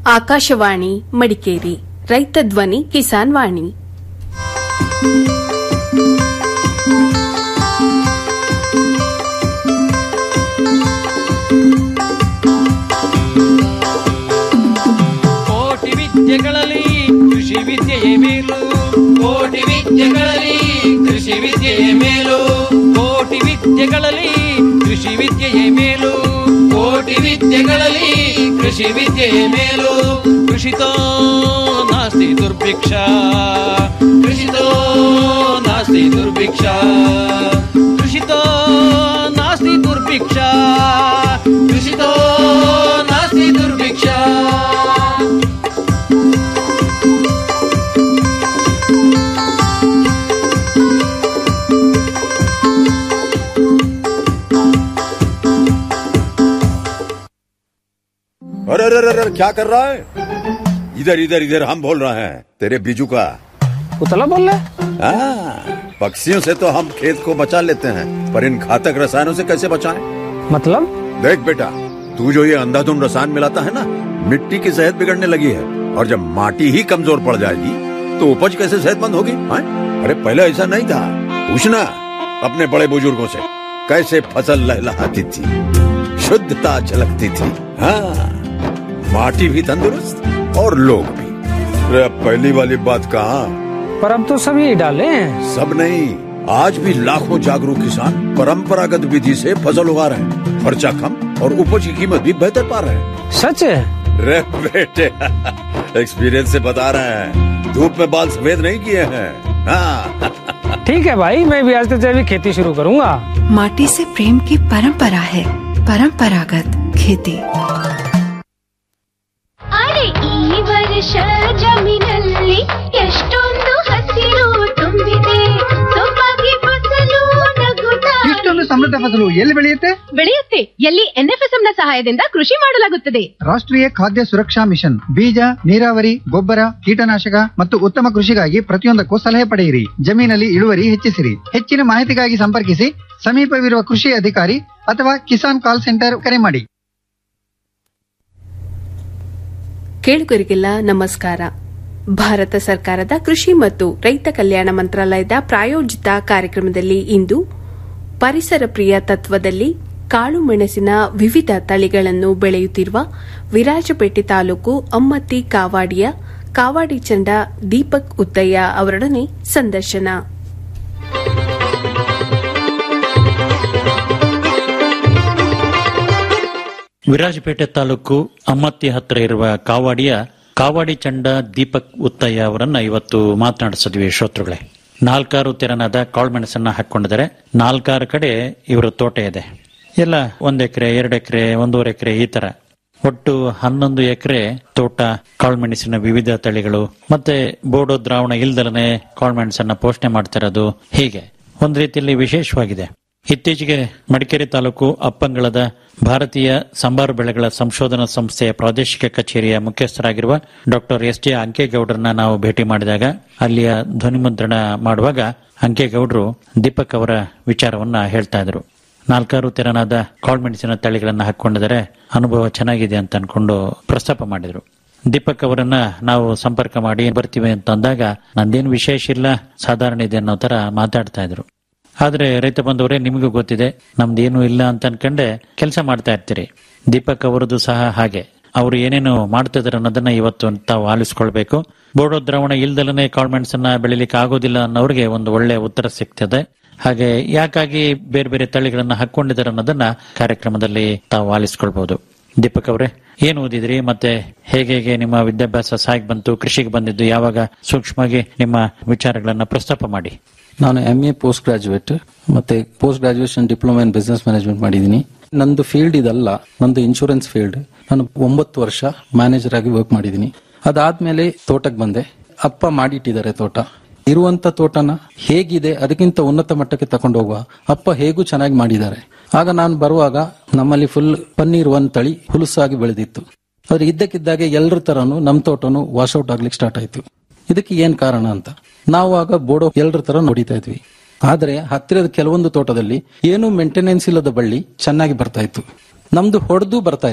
ಆಕಾಶವಾಣಿ ಮಡಿಕೇರಿ ರೈತ ಧ್ವನಿ ಕಿಸಾನ್ ವಾಣಿ ಕೋಟಿ ವಿದ್ಯೆಗಳಲ್ಲಿ ಕೃಷಿ ವಿದ್ಯೆಯೇ ಮೇಲು ಕೋಟಿ ವಿದ್ಯೆಗಳಲ್ಲಿ ಕೃಷಿ ವಿದ್ಯೆಯೇ ಮೇಲು ಕೋಟಿ ವಿದ್ಯೆಗಳಲ್ಲಿ ಕೃಷಿ ವಿದ್ಯೆಯೇ ಮೇಲು ಕೋಟಿ ವಿದ್ಯೆಗಳಲ್ಲಿ ಕೃಷಿ ವಿದ್ಯೆಯೇ ಮೇಲು ಕೃಷಿತೋ ನಾಸ್ತಿ ದುರ್ಭಿಕ್ಷ ಕೃಷಿತೋ ನಾಸ್ತಿ ದುರ್ಭಿಕ್ಷ ಕೃಷಿತೋ ನಾಸ್ತಿ ದುರ್ಭಿಕ್ಷ ಕೃಷಿತೋ ನಾಸ್ತಿ ದುರ್ಭಿಕ್ಷ अरे अरे अरे अरे, क्या कर रहा है इधर इधर इधर हम बोल रहे हैं तेरे बीजू का उतला बोल रहा है हाँ, पक्षियों से तो हम खेत को बचा लेते हैं पर इन घातक रसायनों से कैसे बचाएं? मतलब देख बेटा तू जो ये अंधाधुंध रसायन मिलाता है ना मिट्टी की सेहत बिगड़ने लगी है और जब माटी ही कमजोर पड़ जाएगी तो उपज कैसे सेहतमंद होगी हाँ? अरे पहले ऐसा नहीं था पूछना अपने बड़े बुजुर्गों से कैसे फसल लहलहाती थी शुद्धता झलकती थी हाँ माटी भी तंदुरुस्त और लोग भी अरे अब पहली वाली बात कहाँ पर अब तो सभी डाले हैं सब नहीं आज भी लाखों जागरूक किसान परंपरागत विधि से फसल उगा रहे हैं खर्चा कम और उपज की कीमत भी बेहतर पा रहे हैं सच है रे बेटे एक्सपीरियंस से बता रहे हैं धूप में बाल सफेद नहीं किए हैं हाँ ठीक है भाई मैं भी आज से जैविक खेती शुरू करूंगा माटी से प्रेम की परंपरा है परंपरागत खेती ಅರೆ ಈ ವರ್ಷ ಜಮೀನಲ್ಲಿ ಎಷ್ಟೊಂದು ಹಸಿರು ತುಂಬಿದೆ ಸೊಬಗೆ ಫಸಲು ನಗುತ್ತಾ ಇಷ್ಟೊಂದು ಸಮೃದ್ಧ ಫಸಲು ಎಲ್ಲಿ ಬೆಳೆಯುತ್ತೆ ಬೆಳೆಯುತ್ತೆ ಎಲ್ಲಿ ಎನ್ಎಫ್ಎಸ್ಎಂ ನ ಸಹಾಯದಿಂದ ಕೃಷಿ ಮಾಡಲಾಗುತ್ತದೆ ರಾಷ್ಟ್ರೀಯ ಖಾದ್ಯ ಸುರಕ್ಷಾ ಮಿಷನ್ ಬೀಜ ನೀರಾವರಿ ಗೊಬ್ಬರ ಕೀಟನಾಶಕ ಮತ್ತು ಉತ್ತಮ ಕೃಷಿಗಾಗಿ ಪ್ರತಿಯೊಂದಕ್ಕೂ ಸಲಹೆ ಪಡೆಯಿರಿ ಜಮೀನಲ್ಲಿ ಇಳುವರಿ ಹೆಚ್ಚಿಸಿರಿ ಹೆಚ್ಚಿನ ಮಾಹಿತಿಗಾಗಿ ಸಂಪರ್ಕಿಸಿ ಸಮೀಪವಿರುವ ಕೃಷಿ ಅಧಿಕಾರಿ ಅಥವಾ ಕಿಸಾನ್ ಕಾಲ್ ಸೆಂಟರ್ ಕರೆ ಮಾಡಿ ಕೇಳುಗರಿಗೆಲ್ಲ ನಮಸ್ಕಾರ ಭಾರತ ಸರ್ಕಾರದ ಕೃಷಿ ಮತ್ತು ರೈತ ಕಲ್ಯಾಣ ಮಂತ್ರಾಲಯದ ಪ್ರಾಯೋಜಿತ ಕಾರ್ಯಕ್ರಮದಲ್ಲಿ ಇಂದು ಪರಿಸರ ಪ್ರಿಯ ತತ್ವದಲ್ಲಿ ಕಾಳು ಮೆಣಸಿನ ವಿವಿಧ ತಳಿಗಳನ್ನು ಬೆಳೆಯುತ್ತಿರುವ ವಿರಾಜಪೇಟೆ ತಾಲೂಕು ಅಮ್ಮತ್ತಿ ಕಾವಾಡಿಯ ಕಾವಾಡಿ ಚಂಡ ದೀಪಕ್ ಉದ್ದಯ್ಯ ಅವರೊಡನೆ ಸಂದರ್ಶನ ವಿರಾಜಪೇಟೆ ತಾಲೂಕು ಅಮ್ಮತ್ತಿ ಹತ್ರ ಇರುವ ಕಾವಾಡಿಯ ಕಾವಾಡಿ ಚಂಡ ದೀಪಕ್ ಉತ್ತಯ್ಯ ಅವರನ್ನ ಇವತ್ತು ಮಾತನಾಡಿಸಿದ್ವಿ ಶ್ರೋತೃಗಳೇ ನಾಲ್ಕಾರು ತೆರನಾದ ಕಾಳುಮೆಣಸನ್ನ ಹಾಕೊಂಡಿದ್ದಾರೆ ನಾಲ್ಕಾರು ಕಡೆ ಇವರ ತೋಟ ಇದೆ ಎಲ್ಲ ಒಂದ್ ಎಕರೆ ಎರಡು ಎಕರೆ ಒಂದೂವರೆ ಎಕರೆ ಈ ತರ ಒಟ್ಟು ಹನ್ನೊಂದು ಎಕರೆ ತೋಟ ಕಾಳುಮೆಣಸಿನ ವಿವಿಧ ತಳಿಗಳು ಮತ್ತೆ ಬೋಡೋ ದ್ರಾವಣ ಇಲ್ದಲನೆ ಕಾಳುಮೆಣಸನ್ನ ಪೋಷಣೆ ಮಾಡ್ತಿರೋದು ಹೀಗೆ ಒಂದ್ ರೀತಿಯಲ್ಲಿ ವಿಶೇಷವಾಗಿದೆ ಇತ್ತೀಚೆಗೆ ಮಡಿಕೇರಿ ತಾಲೂಕು ಅಪ್ಪಂಗಳದ ಭಾರತೀಯ ಸಂಬಾರು ಬೆಳೆಗಳ ಸಂಶೋಧನಾ ಸಂಸ್ಥೆಯ ಪ್ರಾದೇಶಿಕ ಕಚೇರಿಯ ಮುಖ್ಯಸ್ಥರಾಗಿರುವ ಡಾಕ್ಟರ್ ಎಸ್ ಜೆ ಅಂಕೇಗೌಡರನ್ನ ನಾವು ಭೇಟಿ ಮಾಡಿದಾಗ ಅಲ್ಲಿಯ ಧ್ವನಿಮುದ್ರಣ ಮಾಡುವಾಗ ಅಂಕೇಗೌಡರು ದೀಪಕ್ ಅವರ ವಿಚಾರವನ್ನ ಹೇಳ್ತಾ ಇದ್ರು ನಾಲ್ಕಾರು ತೆರನಾದ ಕಾಳ್ಮೆಣಸಿನ ತಳಿಗಳನ್ನ ಹಾಕೊಂಡಿದರೆ ಅನುಭವ ಚೆನ್ನಾಗಿದೆ ಅಂತ ಅನ್ಕೊಂಡು ಪ್ರಸ್ತಾಪ ಮಾಡಿದ್ರು ದೀಪಕ್ ಅವರನ್ನ ನಾವು ಸಂಪರ್ಕ ಮಾಡಿ ಬರ್ತೀವಿ ಅಂತ ಅಂದಾಗ ನಂದೇನು ವಿಶೇಷ ಇಲ್ಲ ಸಾಧಾರಣ ಇದೆ ಅನ್ನೋ ತರ ಮಾತಾಡ್ತಾ ಇದ್ರು ಆದ್ರೆ ರೈತ ಬಂದವರೇ ನಿಮಗೂ ಗೊತ್ತಿದೆ ನಮ್ದೇನು ಇಲ್ಲ ಅಂತ ಅನ್ಕಂಡೆ ಕೆಲಸ ಮಾಡ್ತಾ ಇರ್ತೀರಿ ದೀಪಕ್ ಅವರದ್ದು ಸಹ ಹಾಗೆ ಅವರು ಏನೇನು ಮಾಡ್ತಿದಾರೆ ಅನ್ನೋದನ್ನ ಇವತ್ತು ತಾವು ಆಲಿಸ್ಕೊಳ್ಬೇಕು ಬೋಡೋ ದ್ರಾವಣ ಇಲ್ದಲನೆ ಕಾಳ್ಮೆಂಟ್ಸ್ ಅನ್ನ ಬೆಳಿಲಿಕ್ಕೆ ಆಗೋದಿಲ್ಲ ಅನ್ನೋರಿಗೆ ಒಂದು ಒಳ್ಳೆ ಉತ್ತರ ಸಿಗ್ತದೆ ಹಾಗೆ ಯಾಕಾಗಿ ಬೇರೆ ಬೇರೆ ತಳಿಗಳನ್ನ ಹಾಕೊಂಡಿದ್ದಾರೆ ಅನ್ನೋದನ್ನ ಕಾರ್ಯಕ್ರಮದಲ್ಲಿ ತಾವು ಆಲಿಸ್ಕೊಳ್ಬಹುದು ದೀಪಕ್ ಅವರೇ ಏನು ಓದಿದ್ರಿ ಮತ್ತೆ ಹೇಗೆ ಹೇಗೆ ನಿಮ್ಮ ವಿದ್ಯಾಭ್ಯಾಸ ಸಾಗಿ ಬಂತು ಕೃಷಿಗೆ ಬಂದಿದ್ದು ಯಾವಾಗ ಸೂಕ್ಷ್ಮವಾಗಿ ನಿಮ್ಮ ವಿಚಾರಗಳನ್ನ ಪ್ರಸ್ತಾಪ ಮಾಡಿ ನಾನು ಎಂ ಎ ಪೋಸ್ಟ್ ಗ್ರಾಜುಯೇಟ್ ಮತ್ತೆ post graduation diploma in business management ಮಾಡಿದ್ದೀನಿ ನಂದು ಫೀಲ್ಡ್ ಇದಲ್ಲ ನಂದು ಇನ್ಶೂರೆನ್ಸ್ ಫೀಲ್ಡ್ ನಾನು ಒಂಬತ್ತು ವರ್ಷ ಮ್ಯಾನೇಜರ್ ಆಗಿ ವರ್ಕ್ ಮಾಡಿದ್ದೀನಿ ಅದಾದ್ಮೇಲೆ ತೋಟಕ್ಕೆ ಬಂದೆ ಅಪ್ಪ ಮಾಡಿಟ್ಟಿದ್ದಾರೆ ತೋಟ ಇರುವಂತ ತೋಟನ ಹೇಗಿದೆ ಅದಕ್ಕಿಂತ ಉನ್ನತ ಮಟ್ಟಕ್ಕೆ ತಕೊಂಡು ಹೋಗುವ ಅಪ್ಪ ಹೇಗೂ ಚೆನ್ನಾಗಿ ಮಾಡಿದ್ದಾರೆ ಆಗ ನಾನು ಬರುವಾಗ ನಮ್ಮಲ್ಲಿ ಫುಲ್ ಪನ್ನೀರ್ ಒಂದ್ ತಳಿ ಹುಲುಸಾಗಿ ಬೆಳೆದಿತ್ತು ಆದ್ರೆ ಇದ್ದಕ್ಕಿದ್ದಾಗೆ ಎಲ್ಲರ ತರನು ನಮ್ ತೋಟನು ವಾಶ್ಔಟ್ ಆಗ್ಲಿಕ್ಕೆ ಸ್ಟಾರ್ಟ್ ಆಯ್ತು ಇದಕ್ಕೆ ಏನ್ ಕಾರಣ ಅಂತ ನಾವು ಆಗ ಬೋಡೋ ಎಲ್ಲರ ತರ ನೋಡಿತಾ ಇದ್ವಿ ಆದ್ರೆ ಹತ್ತಿರದ ಕೆಲವೊಂದು ತೋಟದಲ್ಲಿ ಏನು ಮೇಂಟೆನೆನ್ಸ್ ಇಲ್ಲದ ಬಳ್ಳಿ ಚೆನ್ನಾಗಿ ಬರ್ತಾ ಇತ್ತು ನಮ್ದು ಹೊಡೆದು ಬರ್ತಾ ಇಲ್ಲ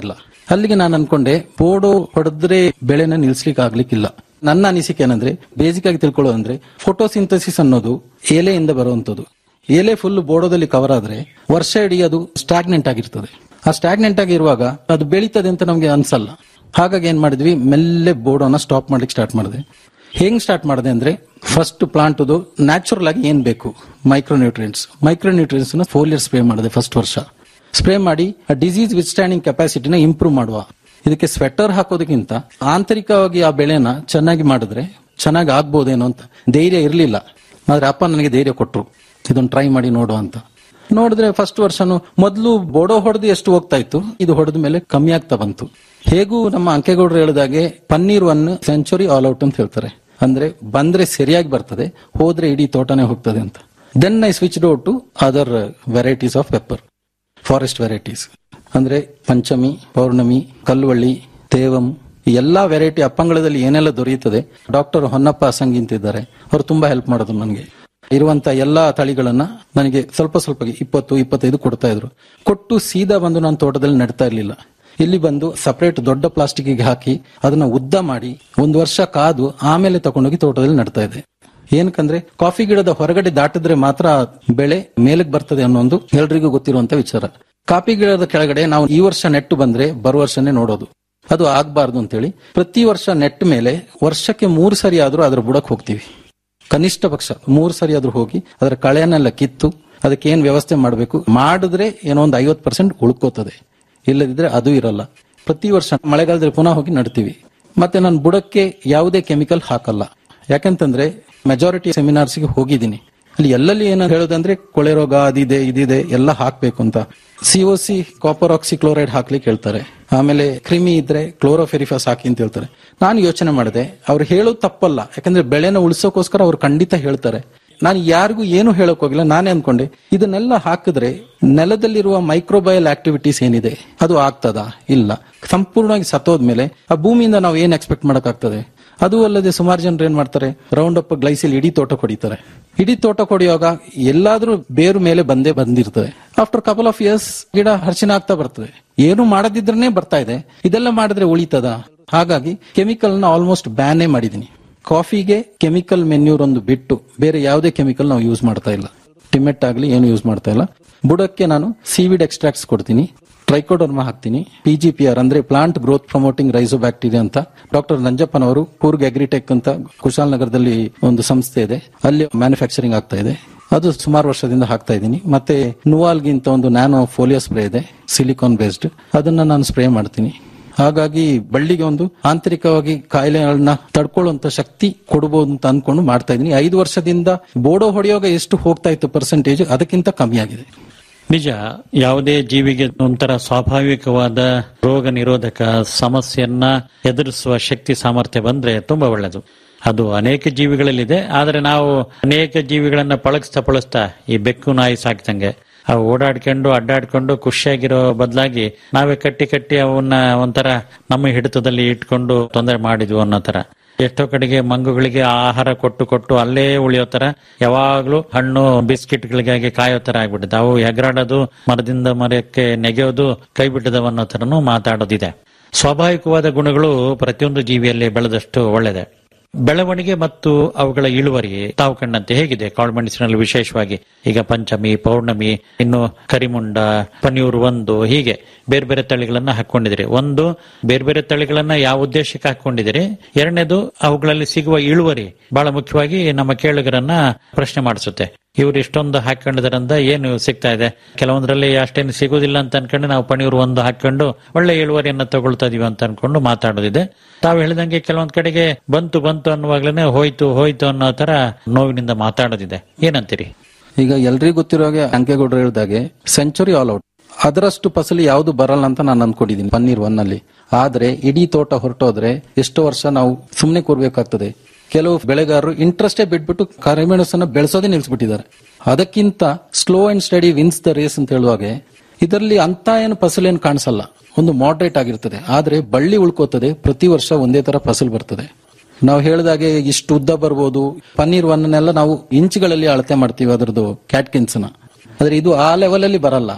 ಅಲ್ಲಿಗೆ ನಾನು ಅನ್ಕೊಂಡೆ ಬೋಡೋ ಹೊಡೆದ್ರೆ ಬೆಳೆನ ನಿಲ್ಸ್ಲಿಕ್ಕೆ ಆಗ್ಲಿಕ್ಕಿಲ್ಲ ನನ್ನ ಅನಿಸಿಕೆ ಏನಂದ್ರೆ ಬೇಸಿಕ್ ಆಗಿ ತಿಳ್ಕೊಳ್ಳೋದಂದ್ರೆ ಫೋಟೋಸಿಂಥಸಿಸ್ ಅನ್ನೋದು ಎಲೆಯಿಂದ ಬರುವಂತದ್ದು ಎಲೆ ಫುಲ್ ಬೋಡೋದಲ್ಲಿ ಕವರ್ ಆದ್ರೆ ವರ್ಷ ಇಡೀ ಅದು ಸ್ಟಾಗ್ನೆಂಟ್ ಆಗಿರ್ತದೆ ಆ ಸ್ಟಾಗ್ನೆಂಟ್ ಆಗಿರುವಾಗ ಅದು ಬೆಳೀತದೆ ಅಂತ ನಮ್ಗೆ ಅನ್ಸಲ್ಲ ಹಾಗಾಗಿ ಏನ್ ಮಾಡಿದ್ವಿ ಮೆಲ್ಲೆ ಬೋರ್ಡನ್ನ ಸ್ಟಾಪ್ ಮಾಡ್ಲಿಕ್ಕೆ ಸ್ಟಾರ್ಟ್ ಮಾಡಿದೆ ಹೆಂಗ್ ಸ್ಟಾರ್ಟ್ ಮಾಡಿದೆ ಅಂದ್ರೆ ಫಸ್ಟ್ ಪ್ಲಾಂಟ್ ನ್ಯಾಚುರಲ್ ಆಗಿ ಏನ್ ಬೇಕು ಮೈಕ್ರೋ ನ್ಯೂಟ್ರಿಯೆಂಟ್ಸ್ ಮೈಕ್ರೋ ನ್ಯೂಟ್ರಿಯೆಂಟ್ಸ್ ನ ಫೋಲಿಯರ್ ಸ್ಪ್ರೇ ಮಾಡಿದೆ ಫಸ್ಟ್ ವರ್ಷ ಸ್ಪ್ರೇ ಮಾಡಿ ಆ ಡಿಸೀಸ್ ವಿತ್ ಸ್ಟ್ಯಾಂಡಿಂಗ್ ಕೆಪಾಸಿಟಿನ ಇಂಪ್ರೂವ್ ಮಾಡುವ ಇದಕ್ಕೆ ಸ್ವೆಟರ್ ಹಾಕೋದಕ್ಕಿಂತ ಆಂತರಿಕವಾಗಿ ಆ ಬೆಳೆನ ಚೆನ್ನಾಗಿ ಮಾಡಿದ್ರೆ ಚೆನ್ನಾಗಿ ಆಗ್ಬೋದೇನೋ ಅಂತ ಧೈರ್ಯ ಇರಲಿಲ್ಲ ಆದ್ರೆ ಅಪ್ಪ ನನಗೆ ಧೈರ್ಯ ಕೊಟ್ರು ಇದನ್ನ ಟ್ರೈ ಮಾಡಿ ನೋಡು ಅಂತ ನೋಡಿದ್ರೆ ಫಸ್ಟ್ ವರ್ಷನು ಮೊದಲು ಬೋಡೋ ಹೊಡೆದು ಎಷ್ಟು ಹೋಗ್ತಾ ಇತ್ತು ಇದು ಹೊಡೆದ ಮೇಲೆ ಕಮ್ಮಿ ಆಗ್ತಾ ಬಂತು ಹೇಗೂ ನಮ್ಮ ಅಂಕೇಗೌಡರು ಹೇಳಿದಾಗೆ Panniyur one century all out ಅಂತ ಹೇಳ್ತಾರೆ ಅಂದ್ರೆ ಬಂದ್ರೆ ಸರಿಯಾಗಿ ಬರ್ತದೆ ಹೋದ್ರೆ ಇಡೀ ತೋಟನೇ ಹೋಗ್ತದೆ ಅಂತ then I switched to other varieties of pepper forest varieties ಅಂದ್ರೆ ಪಂಚಮಿ ಪೌರ್ಣಮಿ ಕಲ್ಲುವಳ್ಳಿ ತೇವಂ ಈ ಎಲ್ಲಾ ವೆರೈಟಿ ಅಪ್ಪಂಗಳದಲ್ಲಿ ಏನೆಲ್ಲ ದೊರೆಯುತ್ತದೆ ಡಾಕ್ಟರ್ ಹೊನ್ನಪ್ಪ ಅಸಂಗಿ ಅಂತಿದ್ದಾರೆ ಅವರು ತುಂಬಾ ಹೆಲ್ಪ್ ಮಾಡೋದು ನನಗೆ ಇರುವಂತ ಎಲ್ಲಾ ತಳಿಗಳನ್ನ ನನಗೆ ಸ್ವಲ್ಪ ಸ್ವಲ್ಪ ಇಪ್ಪತ್ತು ಇಪ್ಪತ್ತೈದು ಕೊಡ್ತಾ ಇದ್ರು ಕೊಟ್ಟು ಸೀದಾ ಬಂದು ನಾನು ತೋಟದಲ್ಲಿ ನೆಡ್ತಾ ಇರ್ಲಿಲ್ಲ ಇಲ್ಲಿ ಬಂದು ಸಪರೇಟ್ ದೊಡ್ಡ ಪ್ಲಾಸ್ಟಿಕ್ಗೆ ಹಾಕಿ ಅದನ್ನ ಉದ್ದ ಮಾಡಿ ಒಂದು ವರ್ಷ ಕಾದು ಆಮೇಲೆ ತಗೊಂಡೋಗಿ ತೋಟದಲ್ಲಿ ನೆಡ್ತಾ ಇದೆ ಏನಕ್ಕಂದ್ರೆ ಕಾಫಿ ಗಿಡದ ಹೊರಗಡೆ ದಾಟಿದ್ರೆ ಮಾತ್ರ ಬೆಳೆ ಮೇಲಕ್ಕೆ ಬರ್ತದೆ ಅನ್ನೋ ಒಂದು ಎಲ್ರಿಗೂ ಗೊತ್ತಿರುವಂತ ವಿಚಾರ ಕಾಫಿ ಗಿಡದ ಕೆಳಗಡೆ ನಾವು ಈ ವರ್ಷ ನೆಟ್ಟು ಬಂದ್ರೆ ಬರುವ ವರ್ಷನೇ ನೋಡೋದು ಅದು ಆಗ್ಬಾರ್ದು ಅಂತೇಳಿ ಪ್ರತಿ ವರ್ಷ ನೆಟ್ ಮೇಲೆ ವರ್ಷಕ್ಕೆ ಮೂರು ಸರಿ ಆದ್ರೂ ಅದರ ಬುಡಕ್ ಹೋಗ್ತೀವಿ ಕನಿಷ್ಠ ಪಕ್ಷ ಮೂರು ಸರಿ ಆದ್ರೂ ಹೋಗಿ ಅದರ ಕಳೆಯನ್ನೆಲ್ಲ ಕಿತ್ತು ಅದಕ್ಕೆ ಏನ್ ವ್ಯವಸ್ಥೆ ಮಾಡಬೇಕು ಮಾಡಿದ್ರೆ ಏನೋ ಒಂದು ಐವತ್ ಪರ್ಸೆಂಟ್ ಉಳ್ಕೋತದೆ ಇಲ್ಲದಿದ್ರೆ ಅದು ಇರಲ್ಲ ಪ್ರತಿ ವರ್ಷ ಮಳೆಗಾಲದಲ್ಲಿ ಪುನಃ ಹೋಗಿ ನಡ್ತೀವಿ ಮತ್ತೆ ನಾನು ಬುಡಕ್ಕೆ ಯಾವುದೇ ಕೆಮಿಕಲ್ ಹಾಕಲ್ಲ ಯಾಕಂತಂದ್ರೆ ಮೆಜಾರಿಟಿ ಸೆಮಿನಾರ್ಸ್ಗೆ ಹೋಗಿದ್ದೀನಿ ಅಲ್ಲಿ ಎಲ್ಲಲ್ಲಿ ಏನು ಹೇಳೋದಂದ್ರೆ ಕೊಳೆ ರೋಗ ಅದಿದೆ ಇದಿದೆ ಎಲ್ಲ ಹಾಕ್ಬೇಕು ಅಂತ ಸಿಒಸಿ ಕಾಪರ್ ಆಕ್ಸಿಕ್ಲೋರೈಡ್ ಹಾಕ್ಲಿಕ್ಕೆ ಹೇಳ್ತಾರೆ ಆಮೇಲೆ ಕ್ರಿಮಿ ಇದ್ರೆ ಕ್ಲೋರೋಫೆರಿಫಾಸ್ ಹಾಕಿ ಅಂತ ಹೇಳ್ತಾರೆ ನಾನು ಯೋಚನೆ ಮಾಡಿದೆ ಅವ್ರು ಹೇಳೋದು ತಪ್ಪಲ್ಲ ಯಾಕಂದ್ರೆ ಬೆಳೆನ ಉಳಿಸೋಕೋಸ್ಕರ ಅವ್ರು ಖಂಡಿತ ಹೇಳ್ತಾರೆ ನಾನು ಯಾರಿಗೂ ಏನು ಹೇಳಕ್ ಹೋಗಿಲ್ಲ ನಾನೇ ಅನ್ಕೊಂಡೆ ಇದನ್ನೆಲ್ಲ ಹಾಕಿದ್ರೆ ನೆಲದಲ್ಲಿರುವ ಮೈಕ್ರೋಬಯಲ್ ಆಕ್ಟಿವಿಟೀಸ್ ಏನಿದೆ ಅದು ಆಗ್ತದಾ ಇಲ್ಲ ಸಂಪೂರ್ಣವಾಗಿ ಸತ್ತೋದ್ಮೇಲೆ ಆ ಭೂಮಿಯಿಂದ ನಾವು ಏನ್ ಎಕ್ಸ್ಪೆಕ್ಟ್ ಮಾಡಕ್ಕಾಗ್ತದೆ ಅದು ಅಲ್ಲದೆ ಸುಮಾರು ಜನರು ಏನ್ ಮಾಡ್ತಾರೆ ರೌಂಡ್ ಅಪ್ ಗ್ಲೈಸಿಲ್ ಇಡೀ ತೋಟ ಕೊಡಿತಾರೆ ಇಡೀ ತೋಟ ಕೊಡಿಯುವಾಗ ಎಲ್ಲಾದ್ರೂ ಬೇರು ಮೇಲೆ ಬಂದೇ ಬಂದಿರ್ತದೆ ಆಫ್ಟರ್ ಕಪಲ್ ಆಫ್ ಇಯರ್ಸ್ ಗಿಡ ಹರ್ಷಿನ ಆಗ್ತಾ ಬರ್ತದೆ ಏನು ಮಾಡದಿದ್ರೇ ಬರ್ತಾ ಇದೆ ಇದೆಲ್ಲ ಮಾಡಿದ್ರೆ ಉಳಿತದ ಹಾಗಾಗಿ ಕೆಮಿಕಲ್ ನ ಆಲ್ಮೋಸ್ಟ್ ಬ್ಯಾನೇ ಮಾಡಿದೀನಿ ಕಾಫಿಗೆ ಕೆಮಿಕಲ್ ಮೆನ್ಯೂರ್ ಒಂದು ಬಿಟ್ಟು ಬೇರೆ ಯಾವುದೇ ಕೆಮಿಕಲ್ ನಾವು ಯೂಸ್ ಮಾಡ್ತಾ ಇಲ್ಲ ಟಿಮೆಟ್ ಆಗ್ಲಿ ಏನು ಯೂಸ್ ಮಾಡ್ತಾ ಇಲ್ಲ ಬುಡಕ್ಕೆ ನಾನು ಸಿವಿಡ್ ಎಕ್ಸ್ಟ್ರಾಕ್ಟ್ಸ್ ಕೊಡ್ತೀನಿ ಟ್ರೈಕೋಡರ್ಮ ಹಾಕ್ತೀನಿ ಪಿಜಿಪಿಆರ್ ಅಂದ್ರೆ ಪ್ಲಾಂಟ್ ಗ್ರೋತ್ ಪ್ರಮೋಟಿಂಗ್ ರೈಸೋಬ್ಯಾಕ್ಟೀರಿಯಾ ಅಂತ ಡಾಕ್ಟರ್ ನಂಜಪ್ಪನವರು ಕೂರ್ಗ್ ಅಗ್ರಿಟೆಕ್ ಅಂತ ಕುಶಾಲನಗರದಲ್ಲಿ ಒಂದು ಸಂಸ್ಥೆ ಇದೆ ಅಲ್ಲಿ ಮ್ಯಾನುಫ್ಯಾಕ್ಚರಿಂಗ್ ಆಗ್ತಾ ಇದೆ ಅದು ಸುಮಾರು ವರ್ಷದಿಂದ ಹಾಕ್ತಾ ಇದ್ದೀನಿ ಮತ್ತೆ ನುವಾಲ್ಗಿಂತ ಒಂದು ನ್ಯಾನೋ ಫೋಲಿಯೋ ಸ್ಪ್ರೇ ಇದೆ ಸಿಲಿಕಾನ್ ಬೇಸ್ಡ್ ಅದನ್ನ ನಾನು ಸ್ಪ್ರೇ ಮಾಡ್ತೀನಿ ಹಾಗಾಗಿ ಬಳ್ಳಿಗೆ ಒಂದು ಆಂತರಿಕವಾಗಿ ಕಾಯಿಲೆಗಳನ್ನ ತಡ್ಕೊಳ್ಳುವಂತ ಶಕ್ತಿ ಕೊಡಬಹುದು ಅಂತ ಅನ್ಕೊಂಡು ಮಾಡ್ತಾ ಇದ್ದೀನಿ ಐದು ವರ್ಷದಿಂದ ಬೋಡೋ ಹೊಡೆಯುವಾಗ ಎಷ್ಟು ಹೋಗ್ತಾ ಇತ್ತು ಪರ್ಸೆಂಟೇಜ್ ಅದಕ್ಕಿಂತ ಕಮ್ಮಿ ಆಗಿದೆ ನಿಜ ಯಾವುದೇ ಜೀವಿಗೆ ಒಂಥರ ಸ್ವಾಭಾವಿಕವಾದ ರೋಗ ನಿರೋಧಕ ಸಮಸ್ಯೆಯನ್ನ ಎದುರಿಸುವ ಶಕ್ತಿ ಸಾಮರ್ಥ್ಯ ಬಂದ್ರೆ ತುಂಬಾ ಒಳ್ಳೆಯದು ಅದು ಅನೇಕ ಜೀವಿಗಳಲ್ಲಿದೆ ಆದರೆ ನಾವು ಅನೇಕ ಜೀವಿಗಳನ್ನ ಪಳಗಿಸ್ತಾ ಪಳಸ್ತಾ ಈ ಬೆಕ್ಕು ನಾಯಿ ಸಾಕ್ತಂಗೆ ಅವು ಓಡಾಡ್ಕೊಂಡು ಅಡ್ಡಾಡ್ಕೊಂಡು ಖುಷಿಯಾಗಿರೋ ಬದಲಾಗಿ ನಾವೇ ಕಟ್ಟಿ ಕಟ್ಟಿ ಅವನ್ನ ಒಂಥರ ನಮ್ಮ ಹಿಡಿತದಲ್ಲಿ ಇಟ್ಕೊಂಡು ತೊಂದರೆ ಮಾಡಿದ್ವು ಅನ್ನೋ ತರ ಎಷ್ಟೋ ಕಡೆಗೆ ಮಂಗುಗಳಿಗೆ ಆಹಾರ ಕೊಟ್ಟು ಕೊಟ್ಟು ಅಲ್ಲೇ ಉಳಿಯೋ ತರ ಯಾವಾಗ್ಲೂ ಹಣ್ಣು ಬಿಸ್ಕಿಟ್ಗಳಿಗಾಗಿ ಕಾಯೋ ತರ ಆಗ್ಬಿಟ್ಟಿದೆ ಅವು ಎಗರಾಡೋದು ಮರದಿಂದ ಮರಕ್ಕೆ ನೆಗೆಯೋದು ಕೈ ಬಿಟ್ಟದವನ್ನೋ ತರನು ಮಾತಾಡೋದಿದೆ ಸ್ವಾಭಾವಿಕವಾದ ಗುಣಗಳು ಪ್ರತಿಯೊಂದು ಜೀವಿಯಲ್ಲಿ ಬೆಳೆದಷ್ಟು ಒಳ್ಳೆದೆ ಬೆಳವಣಿಗೆ ಮತ್ತು ಅವುಗಳ ಇಳುವರಿ ತಾವು ಕಂಡಂತೆ ಹೇಗಿದೆ ಕಾಳುಮೆಣಸಿನಲ್ಲಿ ವಿಶೇಷವಾಗಿ ಈಗ ಪಂಚಮಿ ಪೌರ್ಣಮಿ ಇನ್ನು ಕರಿಮುಂಡ ಪನ್ಯೂರು ಒಂದು ಹೀಗೆ ಬೇರೆ ಬೇರೆ ತಳಿಗಳನ್ನ ಹಾಕೊಂಡಿದಿರಿ ಒಂದು ಬೇರೆ ಬೇರೆ ತಳಿಗಳನ್ನ ಯಾವ ಉದ್ದೇಶಕ್ಕೆ ಹಾಕೊಂಡಿದಿರಿ ಎರಡನೇದು ಅವುಗಳಲ್ಲಿ ಸಿಗುವ ಇಳುವರಿ ಬಹಳ ಮುಖ್ಯವಾಗಿ ನಮ್ಮ ಕೇಳುಗರನ್ನ ಪ್ರಶ್ನೆ ಮಾಡಿಸುತ್ತೆ ಇವ್ರು ಇಷ್ಟೊಂದು ಹಾಕೊಂಡಿದಾರಂದ ಏನು ಸಿಗ್ತಾ ಇದೆ ಕೆಲವೊಂದರಲ್ಲಿ ಅಷ್ಟೇನು ಸಿಗೋದಿಲ್ಲ ಅಂತ ಅನ್ಕೊಂಡು ನಾವು ಪಣಿಯೂರು ಒಂದು ಹಾಕೊಂಡು ಒಳ್ಳೆ ಇಳುವರಿಯನ್ನ ತಗೊಳ್ತಾ ಇದೀವಿ ಅಂತ ಅನ್ಕೊಂಡು ಮಾತಾಡೋದಿದೆ ತಾವು ಹೇಳಿದಂಗೆ ಕೆಲವೊಂದ್ ಕಡೆಗೆ ಬಂತು ಬಂತು ಅನ್ನುವಾಗ್ಲೇನೆ ಹೋಯ್ತು ಹೋಯ್ತು ಅನ್ನೋ ತರ ನೋವಿನಿಂದ ಮಾತಾಡೋದಿದೆ ಏನಂತೀರಿ ಈಗ ಎಲ್ರಿಗೂ ಗೊತ್ತಿರೋ ಹಾಗೆ ಅಂಕೇಗೌಡರು ಹೇಳಿದಾಗೆ ಸೆಂಚುರಿ ಆಲ್ ಔಟ್ ಅದರಷ್ಟು ಫಸಲು ಯಾವುದು ಬರಲ್ಲ ಅಂತ ನಾನು ಅನ್ಕೊಂಡಿದ್ದೀನಿ ಪನ್ನೀರ್ ಒನ್ ಅಲ್ಲಿ ಆದ್ರೆ ಇಡೀ ತೋಟ ಹೊರಟೋದ್ರೆ ಎಷ್ಟೋ ವರ್ಷ ನಾವು ಸುಮ್ಮನೆ ಕೂರ್ಬೇಕಾಗ್ತದೆ ಕೆಲವು ಬೆಳೆಗಾರರು ಇಂಟ್ರೆಸ್ಟೇ ಬಿಟ್ಬಿಟ್ಟು ಕರಿಮೆಣಸನ್ನ ಬೆಳೆಸೋದೇ ನಿಲ್ಸ್ಬಿಟ್ಟಿದ್ದಾರೆ ಅದಕ್ಕಿಂತ slow and steady wins the race ಅಂತ ಹೇಳುವಾಗೆ ಇದರಲ್ಲಿ ಅಂತ ಏನು ಫಸಲು ಏನು ಕಾಣಿಸಲ್ಲ ಒಂದು ಮಾಡ್ರೇಟ್ ಆಗಿರ್ತದೆ ಆದ್ರೆ ಬಳ್ಳಿ ಉಳ್ಕೋತದೆ ಪ್ರತಿ ವರ್ಷ ಒಂದೇ ತರ ಫಸಲು ಬರ್ತದೆ ನಾವು ಹೇಳಿದಾಗೆ ಇಷ್ಟು ಉದ್ದ ಬರ್ಬೋದು ಪನ್ನೀರ್ ಒನ್ನೆಲ್ಲ ನಾವು ಇಂಚುಗಳಲ್ಲಿ ಅಳತೆ ಮಾಡ್ತೀವಿ ಅದರದ್ದು ಕ್ಯಾಟ್ಕಿನ್ಸ್ ನ ಆದ್ರೆ ಇದು ಆ ಲೆವೆಲ್ ಅಲ್ಲಿ ಬರಲ್ಲ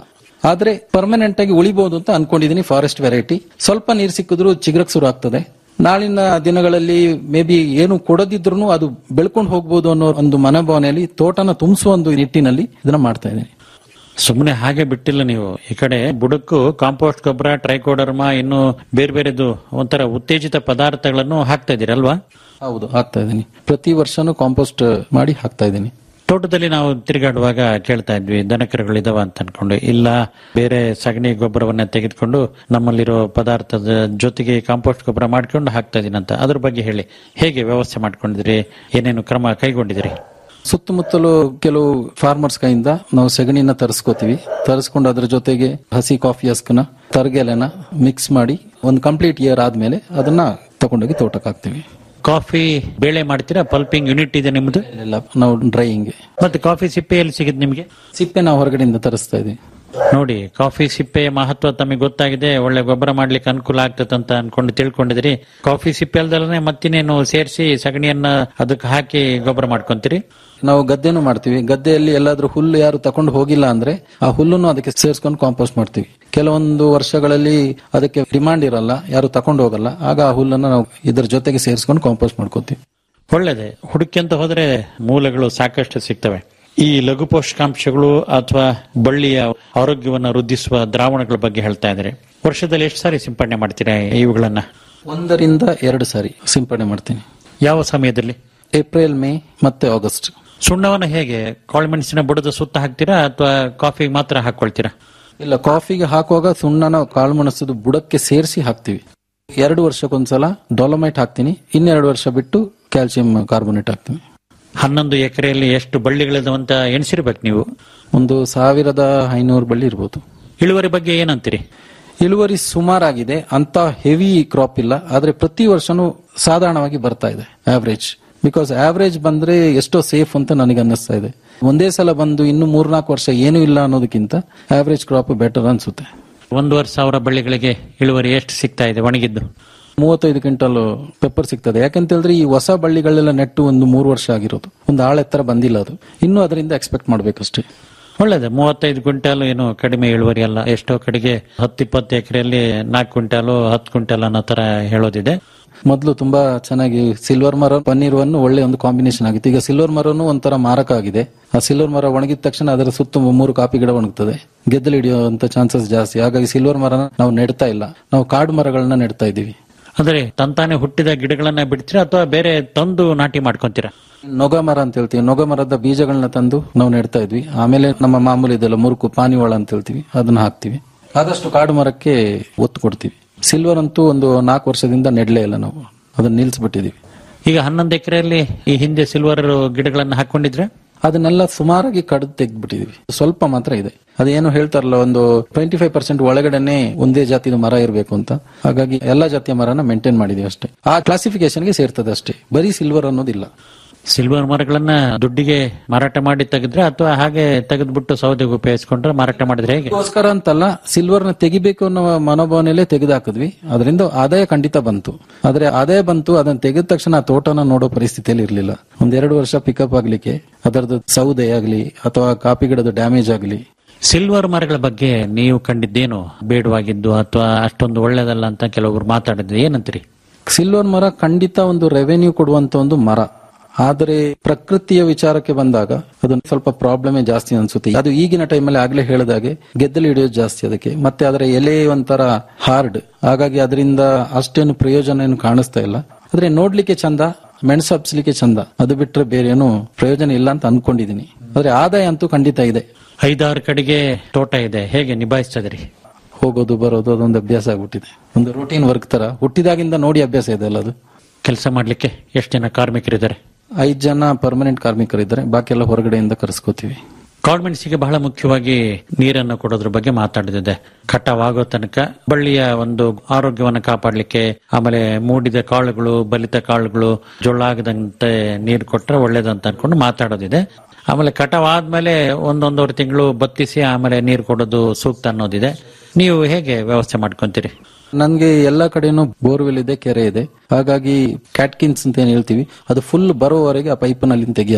ಆದ್ರೆ ಪರ್ಮನೆಂಟ್ ಆಗಿ ಉಳಿಬಹುದು ಅಂತ ಅನ್ಕೊಂಡಿದೀನಿ ಫಾರೆಸ್ಟ್ ವೆರೈಟಿ ಸ್ವಲ್ಪ ನೀರು ಸಿಕ್ಕಿದ್ರು ಚಿಗುರಕ್ ಶುರು ಆಗ್ತದೆ ನಾಳಿನ ದಿನಗಳಲ್ಲಿ ಮೇ ಬಿ ಏನು ಕೊಡದಿದ್ರು ಅದು ಬೆಳ್ಕೊಂಡು ಹೋಗ್ಬೋದು ಅನ್ನೋ ಒಂದು ಮನೋಭಾವನೆಯಲ್ಲಿ ತೋಟನ ತುಂಬಿಸುವ ಒಂದು ನಿಟ್ಟಿನಲ್ಲಿ ಇದನ್ನ ಮಾಡ್ತಾ ಇದ್ದೀನಿ ಸುಮ್ಮನೆ ಹಾಗೆ ಬಿಟ್ಟಿಲ್ಲ ನೀವು ಈ ಕಡೆ ಬುಡಕ್ಕೂ ಕಾಂಪೋಸ್ಟ್ ಗೊಬ್ಬರ ಟ್ರೈಕೋಡರ್ಮಾ ಇನ್ನು ಬೇರೆ ಬೇರೆದು ಒಂಥರ ಉತ್ತೇಜಿತ ಪದಾರ್ಥಗಳನ್ನು ಹಾಕ್ತಾ ಇದ್ದೀರಲ್ವಾ ಹೌದು ಹಾಕ್ತಾ ಇದ್ದೀನಿ ಪ್ರತಿ ವರ್ಷನೂ ಕಾಂಪೋಸ್ಟ್ ಮಾಡಿ ಹಾಕ್ತಾ ಇದ್ದೀನಿ ತೋಟದಲ್ಲಿ ನಾವು ತಿರುಗಾಡುವಾಗ ಕೇಳ್ತಾ ಇದ್ವಿ ದನಕರುಗಳಿದಾವ ಅಂತ ಅನ್ಕೊಂಡು ಇಲ್ಲ ಬೇರೆ ಸಗಣಿ ಗೊಬ್ಬರವನ್ನ ತೆಗೆದುಕೊಂಡು ನಮ್ಮಲ್ಲಿರೋ ಪದಾರ್ಥದ ಜೊತೆಗೆ ಕಾಂಪೋಸ್ಟ್ ಗೊಬ್ಬರ ಮಾಡ್ಕೊಂಡು ಹಾಕ್ತಾ ಇದೀನಿ ಅಂತ ಅದ್ರ ಬಗ್ಗೆ ಹೇಳಿ ಹೇಗೆ ವ್ಯವಸ್ಥೆ ಮಾಡ್ಕೊಂಡಿದ್ರಿ ಏನೇನು ಕ್ರಮ ಕೈಗೊಂಡಿದ್ರಿ ಸುತ್ತಮುತ್ತಲು ಕೆಲವು ಫಾರ್ಮರ್ಸ್ ಕೈಯಿಂದ ನಾವು ಸಗಣಿನ ತರಿಸ್ಕೋತೀವಿ ತರಿಸ್ಕೊಂಡು ಅದ್ರ ಜೊತೆಗೆ ಹಸಿ ಕಾಫಿ ಹಸ್ಕನ ತರಗೆಲೆನ ಮಿಕ್ಸ್ ಮಾಡಿ ಒಂದು ಕಂಪ್ಲೀಟ್ ಇಯರ್ ಆದ್ಮೇಲೆ ಅದನ್ನ ತಗೊಂಡೋಗಿ ತೋಟಕ್ಕೆ ಹಾಕ್ತೀವಿ ಕಾಫಿ ಬೇಳೆ ಮಾಡ್ತೀರಾ ಪಲ್ಪಿಂಗ್ ಯೂನಿಟ್ ಇದೆ ನಿಮ್ದು ಇಲ್ಲ ನಾವು ಡ್ರೈಯಿಂಗ್ ಮತ್ತೆ ಕಾಫಿ ಸಿಪ್ಪೆ ಎಲ್ಲಿ ಸಿಗುತ್ತೆ ನಿಮ್ಗೆ ಸಿಪ್ಪೆ ನಾವು ಹೊರಗಡೆಯಿಂದ ತರಿಸ್ತಾ ಇದೀವಿ ನೋಡಿ ಕಾಫಿ ಸಿಪ್ಪೆಯ ಮಹತ್ವ ತಮಗೆ ಗೊತ್ತಾಗಿದೆ ಒಳ್ಳೆ ಗೊಬ್ಬರ ಮಾಡ್ಲಿಕ್ಕೆ ಅನುಕೂಲ ಆಗ್ತದೆ ಅಂತ ಅನ್ಕೊಂಡು ತಿಳ್ಕೊಂಡಿದ್ರಿ ಕಾಫಿ ಸಿಪ್ಪೆ ಅಲ್ದಲ್ಲೇ ಮತ್ತಿನೇನು ಸೇರಿಸಿ ಸಗಣಿಯನ್ನ ಅದಕ್ಕೆ ಹಾಕಿ ಗೊಬ್ಬರ ಮಾಡ್ಕೊಂತೀರಿ ನಾವು ಗದ್ದೆನೂ ಮಾಡ್ತೀವಿ ಗದ್ದೆಯಲ್ಲಿ ಎಲ್ಲಾದ್ರೂ ಹುಲ್ಲು ಯಾರು ತಕೊಂಡು ಹೋಗಿಲ್ಲ ಅಂದ್ರೆ ಆ ಹುಲ್ಲನ್ನು ಅದಕ್ಕೆ ಸೇರಿಸ್ಕೊಂಡು ಕಾಂಪೋಸ್ಟ್ ಮಾಡ್ತೀವಿ ಕೆಲವೊಂದು ವರ್ಷಗಳಲ್ಲಿ ಅದಕ್ಕೆ ಡಿಮಾಂಡ್ ಇರಲ್ಲ ಯಾರು ತಕೊಂಡು ಹೋಗಲ್ಲ ಆಗ ಆ ಹುಲ್ಲನ್ನು ನಾವು ಇದ್ರ ಜೊತೆಗೆ ಸೇರಿಸ್ಕೊಂಡು ಕಾಂಪೋಸ್ಟ್ ಮಾಡ್ಕೋತೀವಿ ಒಳ್ಳೇದೆ ಹುಡುಕ್ಯಂತ ಹೋದ್ರೆ ಮೂಲಗಳು ಸಾಕಷ್ಟು ಸಿಗ್ತವೆ ಈ ಲಘು ಪೋಷಕಾಂಶಗಳು ಅಥವಾ ಬಳ್ಳಿಯ ಆರೋಗ್ಯವನ್ನು ವೃದ್ಧಿಸುವ ದ್ರಾವಣಗಳ ಬಗ್ಗೆ ಹೇಳ್ತಾ ಇದ್ದಾರೆ ವರ್ಷದಲ್ಲಿ ಎಷ್ಟು ಸಾರಿ ಸಿಂಪಡಣೆ ಮಾಡ್ತೀರಾ ಇವುಗಳನ್ನ ಒಂದರಿಂದ ಎರಡು ಸಾರಿ ಸಿಂಪಡಣೆ ಮಾಡ್ತೀನಿ ಯಾವ ಸಮಯದಲ್ಲಿ ಏಪ್ರಿಲ್ ಮೇ ಮತ್ತೆ ಆಗಸ್ಟ್ ಸುಣ್ಣವನ್ನು ಹೇಗೆ ಕಾಳುಮೆಣಸಿನ ಬುಡದ ಸುತ್ತ ಹಾಕ್ತೀರಾ ಅಥವಾ ಕಾಫಿಗೆ ಮಾತ್ರ ಹಾಕೊಳ್ತೀರಾ ಇಲ್ಲ ಕಾಫಿಗೆ ಹಾಕುವಾಗ ಸುಣ್ಣನ ಕಾಳುಮೆಣಸದ ಬುಡಕ್ಕೆ ಸೇರಿಸಿ ಹಾಕ್ತಿವಿ ಎರಡು ವರ್ಷಕ್ಕೊಂದ್ಸಲ ಡೊಲೊಮೈಟ್ ಹಾಕ್ತೀನಿ ಇನ್ನೆರಡು ವರ್ಷ ಬಿಟ್ಟು ಕ್ಯಾಲ್ಸಿಯಂ ಕಾರ್ಬೋನೇಟ್ ಹಾಕ್ತೀನಿ ಹನ್ನೊಂದು ಎಕರೆಯಲ್ಲಿ ಎಷ್ಟು ಬಳ್ಳಿಗಳಿದಾವಂತ ಎಣಿಸಿರ್ಬೇಕು ನೀವು ಒಂದು ಸಾವಿರದ ಐನೂರು ಬಳ್ಳಿ ಇರ್ಬೋದು ಇಳುವರಿ ಬಗ್ಗೆ ಏನಂತೀರಿ ಇಳುವರಿ ಸುಮಾರಾಗಿದೆ ಅಂತ ಹೆವಿ ಕ್ರಾಪ್ ಇಲ್ಲ ಆದ್ರೆ ಪ್ರತಿ ವರ್ಷನೂ ಸಾಧಾರಣವಾಗಿ ಬರ್ತಾ ಇದೆ ಆವರೇಜ್ ಬಿಕಾಸ್ ಆವರೇಜ್ ಬಂದ್ರೆ ಎಷ್ಟೋ ಸೇಫ್ ಅಂತ ನನಗೆ ಅನ್ನಿಸ್ತಾ ಇದೆ ಒಂದೇ ಸಲ ಬಂದು ಇನ್ನು ಮೂರ್ನಾಲ್ಕು ವರ್ಷ ಏನೂ ಇಲ್ಲ ಅನ್ನೋದಕ್ಕಿಂತ ಆವರೇಜ್ ಕ್ರಾಪ್ ಬೆಟರ್ ಅನ್ಸುತ್ತೆ ಒಂದೂವರೆ ಸಾವಿರ ಬಳ್ಳಿಗಳಿಗೆ ಇಳುವರಿ ಎಷ್ಟು ಸಿಗ್ತಾ ಇದೆ ಒಣಗಿದ್ದು ಮೂವತ್ತೈದು ಕ್ವಿಂಟಲ್ ಪೆಪ್ಪರ್ ಸಿಗ್ತದೆ ಯಾಕಂತ ಹೇಳಿದ್ರೆ ಈ ಹೊಸ ಬಳ್ಳಿಗಳೆಲ್ಲ ನೆಟ್ಟು ಒಂದು ಮೂರು ವರ್ಷ ಆಗಿರೋದು ಒಂದು ಆಳೆತ್ತರ ಬಂದಿಲ್ಲ ಅದು ಇನ್ನು ಅದರಿಂದ ಎಕ್ಸ್ಪೆಕ್ಟ್ ಮಾಡ್ಬೇಕಷ್ಟೇ ಒಳ್ಳೇದು ಮೂವತ್ತೈದು ಕ್ವಿಂಟಾಲ್ ಏನು ಕಡಿಮೆ ಇಳುವರಿ ಅಲ್ಲ ಎಷ್ಟೋ ಕಡೆಗೆ ಹತ್ತಿಪ್ಪತ್ತು ಎಕರೆಯಲ್ಲಿ ನಾಲ್ಕು ಕ್ವಿಂಟಾಲು ಹತ್ತು ಕ್ವಿಂಟಾಲ್ ಅನ್ನೋ ತರ ಹೇಳೋದಿದೆ ಮೊದಲು ತುಂಬಾ ಚೆನ್ನಾಗಿ ಸಿಲ್ವರ್ ಮರ ಪನ್ನೀರವನ್ನು ಒಳ್ಳೆ ಒಂದು ಕಾಂಬಿನೇಷನ್ ಆಗಿತ್ತು ಈಗ ಸಿಲ್ವರ್ ಮರನು ಒಂಥರ ಮಾರಕ ಆಗಿದೆ ಆ ಸಿಲ್ವರ್ ಮರ ಒಣಗಿದ ತಕ್ಷಣ ಅದರ ಸುತ್ತ ಮೂರು ಕಾಪಿ ಗಿಡ ಒಣಗ್ತದೆ ಗೆದ್ದಲು ಹಿಡಿಯುವಂತ ಚಾನ್ಸಸ್ ಜಾಸ್ತಿ ಹಾಗಾಗಿ ಸಿಲ್ವರ್ ಮರನ ನಾವು ನೆಡ್ತಾ ಇಲ್ಲ ನಾವು ಕಾಡು ಮರಗಳನ್ನ ನೆಡ್ತಾ ಇದ್ದೀವಿ ಅಂದ್ರೆ ತಂತಾನೆ ಹುಟ್ಟಿದ ಗಿಡಗಳನ್ನ ಬಿಡ್ತೀರಾ ಅಥವಾ ಬೇರೆ ತಂದು ನಾಟಿ ಮಾಡ್ಕೊಂತೀರಾ ನೊಗ ಮರ ಅಂತ ಹೇಳ್ತೀವಿ ನೊಗ ಮರದ ಬೀಜಗಳನ್ನ ತಂದು ನಾವು ನೆಡ್ತಾ ಇದ್ವಿ ಆಮೇಲೆ ನಮ್ಮ ಮಾಮೂಲಿ ಇದೆಲ್ಲ ಮುರುಕು ಪಾನಿವಾಳ ಅಂತ ಹೇಳ್ತೀವಿ ಅದನ್ನ ಹಾಕ್ತಿವಿ ಆದಷ್ಟು ಕಾಡು ಮರಕ್ಕೆ ಒತ್ತು ಕೊಡ್ತೀವಿ ಸಿಲ್ವರ್ ಅಂತೂ ಒಂದು ನಾಲ್ಕು ವರ್ಷದಿಂದ ನೆಡ್ಲೇ ಇಲ್ಲ ನಾವು ಅದನ್ನ ನಿಲ್ಸ್ಬಿಟ್ಟಿದೀವಿ ಈಗ ಹನ್ನೊಂದು ಎಕರೆಯಲ್ಲಿ ಈ ಹಿಂದೆ ಸಿಲ್ವರ್ ಗಿಡಗಳನ್ನ ಹಾಕೊಂಡಿದ್ರೆ ಅದನ್ನೆಲ್ಲ ಸುಮಾರಾಗಿ ಕಡ್ದು ತೆಗ್ದ್ಬಿಟ್ಟಿದೀವಿ ಸ್ವಲ್ಪ ಮಾತ್ರ ಇದೆ ಅದೇನು ಹೇಳ್ತಾರಲ್ಲ ಒಂದು ಟ್ವೆಂಟಿ ಫೈವ್ ಪರ್ಸೆಂಟ್ ಒಳಗಡೆನೆ ಒಂದೇ ಜಾತಿದ ಮರ ಇರಬೇಕು ಅಂತ ಹಾಗಾಗಿ ಎಲ್ಲಾ ಜಾತಿಯ ಮರನ ಮೇಂಟೈನ್ ಮಾಡಿದೀವಿ ಅಷ್ಟೇ ಆ ಕ್ಲಾಸಿಫಿಕೇಶನ್ಗೆ ಸೇರ್ತದೆ ಅಷ್ಟೇ ಬರೀ ಸಿಲ್ವರ್ ಅನ್ನೋದಿಲ್ಲ ಸಿಲ್ವರ್ ಮರಗಳನ್ನ ದುಡ್ಡಿಗೆ ಮಾರಾಟ ಮಾಡಿ ತೆಗೆದ್ರೆ ಅಥವಾ ಹಾಗೆ ತೆಗೆದ್ಬಿಟ್ಟು ಸೌದೆಗೆ ಉಪಯೋಗಿಸ್ಕೊಂಡ್ರೆ ಮಾರಾಟ ಮಾಡಿದ್ರೆ ಹೇಗೆ ಅದಕ್ಕೋಸ್ಕರ ಅಂತಲ್ಲ ಸಿಲ್ವರ್ ನ ತೆಗಿಬೇಕು ಅನ್ನೋ ಮನೋಭಾವನೆಯಲ್ಲೇ ತೆಗೆದಾಕಿದ್ವಿ ಅದರಿಂದ ಆದಾಯ ಖಂಡಿತ ಬಂತು ಆದ್ರೆ ಆದಾಯ ಬಂತು ಅದನ್ನ ತೆಗೆದ ತಕ್ಷಣ ಆ ತೋಟನ ನೋಡೋ ಪರಿಸ್ಥಿತಿಯಲ್ಲಿ ಇರಲಿಲ್ಲ ಒಂದೆರಡು ವರ್ಷ ಪಿಕಪ್ ಆಗ್ಲಿಕ್ಕೆ ಅದರದ್ದು ಸೌದೆ ಆಗ್ಲಿ ಅಥವಾ ಕಾಫಿ ಗಿಡದ ಡ್ಯಾಮೇಜ್ ಆಗ್ಲಿ ಸಿಲ್ವರ್ ಮರಗಳ ಬಗ್ಗೆ ನೀವು ಕಂಡಿದ್ದೇನು ಬೇಡವಾಗಿದ್ದು ಅಥವಾ ಅಷ್ಟೊಂದು ಒಳ್ಳೇದಲ್ಲ ಅಂತ ಕೆಲವರು ಮಾತಾಡಿದ್ರು ಏನಂತೀರಿ ಸಿಲ್ವರ್ ಮರ ಖಂಡಿತ ಒಂದು ರೆವೆನ್ಯೂ ಕೊಡುವಂತ ಒಂದು ಮರ ಆದರೆ ಪ್ರಕೃತಿಯ ವಿಚಾರಕ್ಕೆ ಬಂದಾಗ ಅದು ಸ್ವಲ್ಪ ಪ್ರಾಬ್ಲಮೇ ಜಾಸ್ತಿ ಅನ್ಸುತ್ತೆ ಅದು ಈಗಿನ ಟೈಮಲ್ಲಿ ಆಗ್ಲೇ ಹೇಳಿದಾಗೆ ಗೆದ್ದಲು ಹಿಡಿಯೋದು ಜಾಸ್ತಿ ಅದಕ್ಕೆ ಮತ್ತೆ ಅದರ ಎಲೆ ಒಂಥರ ಹಾರ್ಡ್ ಹಾಗಾಗಿ ಅದರಿಂದ ಅಷ್ಟೇನು ಪ್ರಯೋಜನ ಏನು ಕಾಣಿಸ್ತಾ ಇಲ್ಲ ಆದ್ರೆ ನೋಡ್ಲಿಕ್ಕೆ ಚಂದ ಮೆಣಸು ಹಬ್ಸ್ಲಿಕ್ಕೆ ಚಂದ ಅದು ಬಿಟ್ರೆ ಬೇರೆ ಏನು ಪ್ರಯೋಜನ ಇಲ್ಲ ಅಂತ ಅನ್ಕೊಂಡಿದೀನಿ ಆದ್ರೆ ಆದಾಯ ಅಂತೂ ಖಂಡಿತ ಇದೆ ಐದಾರು ಕಡೆಗೆ ತೋಟ ಇದೆ ಹೇಗೆ ನಿಭಾಯಿಸ್ತದ್ರಿ ಹೋಗೋದು ಬರೋದು ಅದೊಂದು ಅಭ್ಯಾಸ ಆಗ್ಬಿಟ್ಟಿದೆ ಒಂದು ರೂಟೀನ್ ವರ್ಕ್ ತರ ಹುಟ್ಟಿದಾಗಿಂದ ನೋಡಿ ಅಭ್ಯಾಸ ಇದೆ ಅಲ್ಲ ಅದು ಕೆಲಸ ಮಾಡ್ಲಿಕ್ಕೆ ಎಷ್ಟು ಜನ ಕಾರ್ಮಿಕರಿದ್ದಾರೆ ಐದ್ ಜನ ಪರ್ಮನೆಂಟ್ ಕಾರ್ಮಿಕರಿದ್ದಾರೆ ಬಾಕಿ ಎಲ್ಲ ಹೊರಗಡೆಯಿಂದ ಕರೆಸ್ಕೋತೀವಿ ಕಾಳ್ಮೆಣಸಿಗೆ ಬಹಳ ಮುಖ್ಯವಾಗಿ ನೀರನ್ನು ಕೊಡೋದ್ರ ಬಗ್ಗೆ ಮಾತಾಡಿದೆ ಕಟಾವಾಗೋ ತನಕ ಬಳ್ಳಿಯ ಒಂದು ಆರೋಗ್ಯವನ್ನು ಕಾಪಾಡಲಿಕ್ಕೆ ಆಮೇಲೆ ಮೂಡಿದ ಕಾಳುಗಳು ಬಲಿತ ಕಾಳುಗಳು ಜೊಳ್ಳಾಗದಂತೆ ನೀರು ಕೊಟ್ರೆ ಒಳ್ಳೇದಂತ ಅನ್ಕೊಂಡು ಮಾತಾಡೋದಿದೆ ಆಮೇಲೆ ಕಟಾವ್ ಆದ್ಮೇಲೆ ಒಂದೊಂದೂವರೆ ತಿಂಗಳು ಬತ್ತಿಸಿ ಆಮೇಲೆ ನೀರು ಕೊಡೋದು ಸೂಕ್ತ ಅನ್ನೋದಿದೆ ನೀವು ಹೇಗೆ ವ್ಯವಸ್ಥೆ ಮಾಡ್ಕೊಂತೀರಿ ನನ್ಗೆ ಎಲ್ಲಾ ಕಡೆನೂ ಬೋರ್ವೆಲ್ ಇದೆ ಕೆರೆ ಇದೆ ಹಾಗಾಗಿ ಕ್ಯಾಟ್ಕಿನ್ಸ್ ಅಂತ ಏನ್ ಹೇಳ್ತೀವಿ ಅದು ಫುಲ್ ಬರೋವರೆಗೆ ಆ ಪೈಪ್ ನಲ್ಲಿ ತೆಗಿಯಲ್ಲ